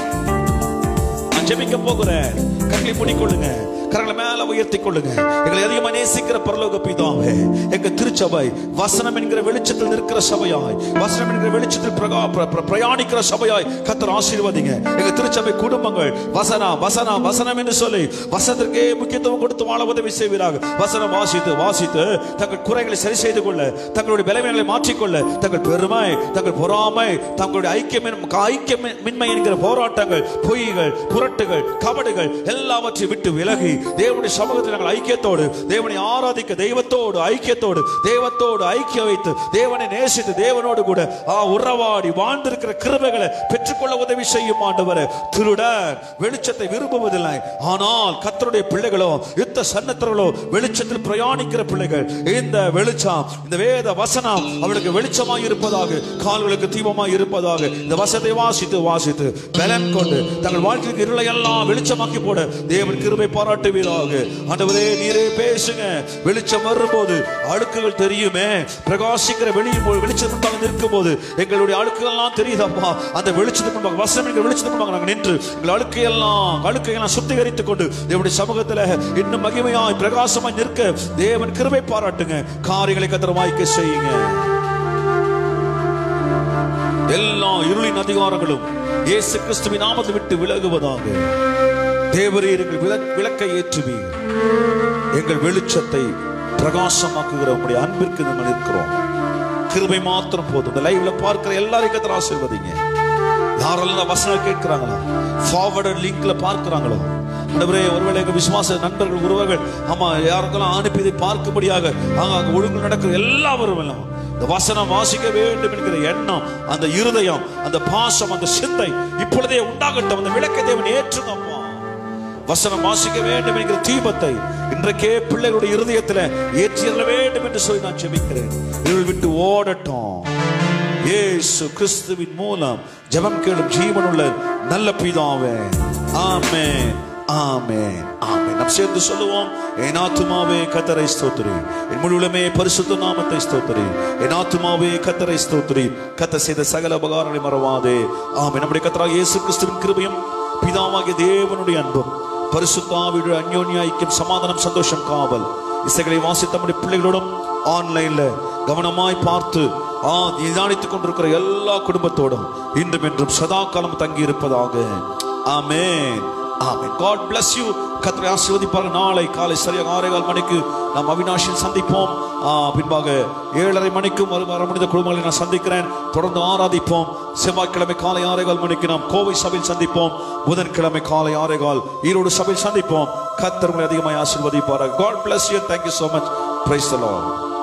Speaker 4: நான் ஜெபிக்க போகிறேன் கண்களை மூடிக்கொள்ளுங்க கரங்களை மேல உயர்த்தி கொள்ளுங்க எங்களை அதிகமா நேசிக்கிற பரலோக பிதாவே எங்க திருச்சபை வசனம் என்கிற வெளிச்சத்தில் நிற்கிற சபையாய் வசனம் என்கிற வெளிச்சத்தில் பிரகா பிர- பிர- பிரயாணிக்கிற சபையாய் கத்தர் ஆசீர்வதிங்க எங்க திருச்சபை குடும்பங்கள் வசனா வசனா வசனம் என்று சொல்லி வசனத்திற்கே முக்கியத்துவம் கொடுத்து வாழ உதவி செய்வீராக வசனம் வாசித்து வாசித்து தங்கள் குறைகளை சரி செய்து கொள்ள தங்களுடைய பலவீனங்களை மாற்றிக்கொள்ள தங்கள் பெருமை தங்கள் பொறாமை தங்களுடைய ஐக்கியம் ஐக்கியமின்மை என்கிற போராட்டங்கள் பொய்கள் புரட்டுகள் கபடுகள் எல்லாவற்றையும் விட்டு விலகி தேவனுடைய சமூகத்தில் நாங்கள் ஐக்கியத்தோடு தேவனை ஆராதிக்க தெய்வத்தோடு ஐக்கியத்தோடு தெய்வத்தோடு ஐக்கிய வைத்து தேவனை நேசித்து தேவனோடு கூட ஆ உறவாடி வாழ்ந்திருக்கிற கிருபைகளை பெற்றுக்கொள்ள உதவி செய்யும் ஆண்டவரே திருடன் வெளிச்சத்தை விரும்புவதில்லை ஆனால் கத்தருடைய பிள்ளைகளோ யுத்த சன்னத்தர்களோ வெளிச்சத்தில் பிரயாணிக்கிற பிள்ளைகள் இந்த வெளிச்சம் இந்த வேத வசனம் அவளுக்கு வெளிச்சமாய் இருப்பதாக கால்களுக்கு தீபமாய் இருப்பதாக இந்த வசத்தை வாசித்து வாசித்து பலன் கொண்டு தங்கள் வாழ்க்கைக்கு இருளை எல்லாம் வெளிச்சமாக்கி போட தேவன் கிருபை பாராட்டுவீராக ஆண்டவரே நீரே பேசுங்க வெளிச்சம் வரும்போது அழுக்குகள் தெரியுமே பிரகாசிக்கிற வெளியும் போது வெளிச்சம் முன்பாக நிற்கும் போது எங்களுடைய அழுக்குகள் எல்லாம் தெரியுதப்பா அந்த வெளிச்சத்துக்கு முன்பாக வசனம் எங்கள் வெளிச்சத்துக்கு முன்பாக நாங்கள் நின்று எங்கள் அழுக்கையெல்லாம் அழுக்கையெல்லாம் சுத்திகரித்துக் கொண்டு தேவனுடைய சமூகத்தில் இன்னும் மகிமையாய் பிரகாசமாய் நிற்க தேவன் கிருபை பாராட்டுங்க காரியங்களை கத்திர வாய்க்க செய்யுங்க எல்லா இருளின் அதிகாரங்களும் இயேசு கிறிஸ்துவின் நாமத்தை விட்டு விலகுவதாக தேவரீர் எங்கள் விளக்- விளக்கை ஏற்றுவீர் எங்கள் வெளிச்சத்தை பிரகாசமாக்குகிற உங்களுடைய அன்பிற்கு நாங்கள் இருக்கிறோம் கிருபை மாத்திரம் போதும் இந்த லைவ்ல பார்க்கிற எல்லாரையும் கத்திர ஆசீர்வதிங்க யாரெல்லாம் வசனம் கேட்கிறாங்களோ ஃபார்வர்டர் லிங்க்ல பார்க்கிறாங்களோ ஆண்டவரே ஒருவேளை எங்க விசுவாச நண்பர்கள் உறவுகள் ஆமா யாருக்கெல்லாம் அனுப்பி இதை பார்க்கும்படியாக அங்க அங்க ஒழுங்கு நடக்கிற எல்லாவரும் எல்லாம் இந்த வசனம் வாசிக்க வேண்டும் என்கிற எண்ணம் அந்த இருதயம் அந்த பாசம் அந்த சிந்தை இப்பொழுதே உண்டாகட்டும் அந்த விளக்கை தேவன் ஏற்றுங்க அப்பா வசனம் வாசிக்க வேண்டும் என்கிற தீபத்தை இன்றைக்கே பிள்ளைகளுடைய இருதயத்துல ஏற்றியற வேண்டும் என்று சொல்லி நான் ஜெபிக்கிறேன் இருள் விட்டு ஓடட்டும் இயேசு கிறிஸ்துவின் மூலம் ஜெபம் கேளும் ஜீவனுள்ள நல்ல பிதாவே ஆமென் ஆமென் ஆமென் நாம் சேர்ந்து சொல்லுவோம் என் ஆத்துமாவே கத்தரை ஸ்தோத்திரி என் முழுவலுமே பரிசுத்த நாமத்தை ஸ்தோத்திரி என் ஆத்துமாவே கத்தரை ஸ்தோத்திரி கத்த செய்த சகல உபகாரங்களை மறவாதே ஆமென் நம்முடைய கத்தராக இயேசு கிறிஸ்துவின் கிருபையும் பிதாவாகிய தேவனுடைய அன்பும் பரிசுத்தாவிட அந்யோன்ய ஐக்கியம் சமாதானம் சந்தோஷம் காவல் இசைகளை வாசித்த நம்முடைய பிள்ளைகளோடும் ஆன்லைன்ல கவனமாய் பார்த்து ஆ நிதானித்துக் கொண்டிருக்கிற எல்லா குடும்பத்தோடும் இன்றும் என்றும் சதா காலம் தங்கி இருப்பதாக amen amen God bless you கர்த்தரை ஆசீர்வதிப்பார்கள் நாளை காலை சரியாக ஆறே கால் மணிக்கு நாம் அவினாஷில் சந்திப்போம் ஆ, பின்பாக ஏழரை மணிக்கும் வரும் வர முடிந்த குடும்பங்களை நான் சந்திக்கிறேன் தொடர்ந்து ஆராதிப்போம் செவ்வாய்க்கிழமை காலை ஆறே கால் மணிக்கு நாம் கோவை சபையில் சந்திப்போம் புதன்கிழமை காலை ஆறே கால் ஈரோடு சபையில் சந்திப்போம் கர்த்தர் உங்களை அதிகமாக ஆசீர்வதிப்பார்கள் God bless you thank you so much praise the lord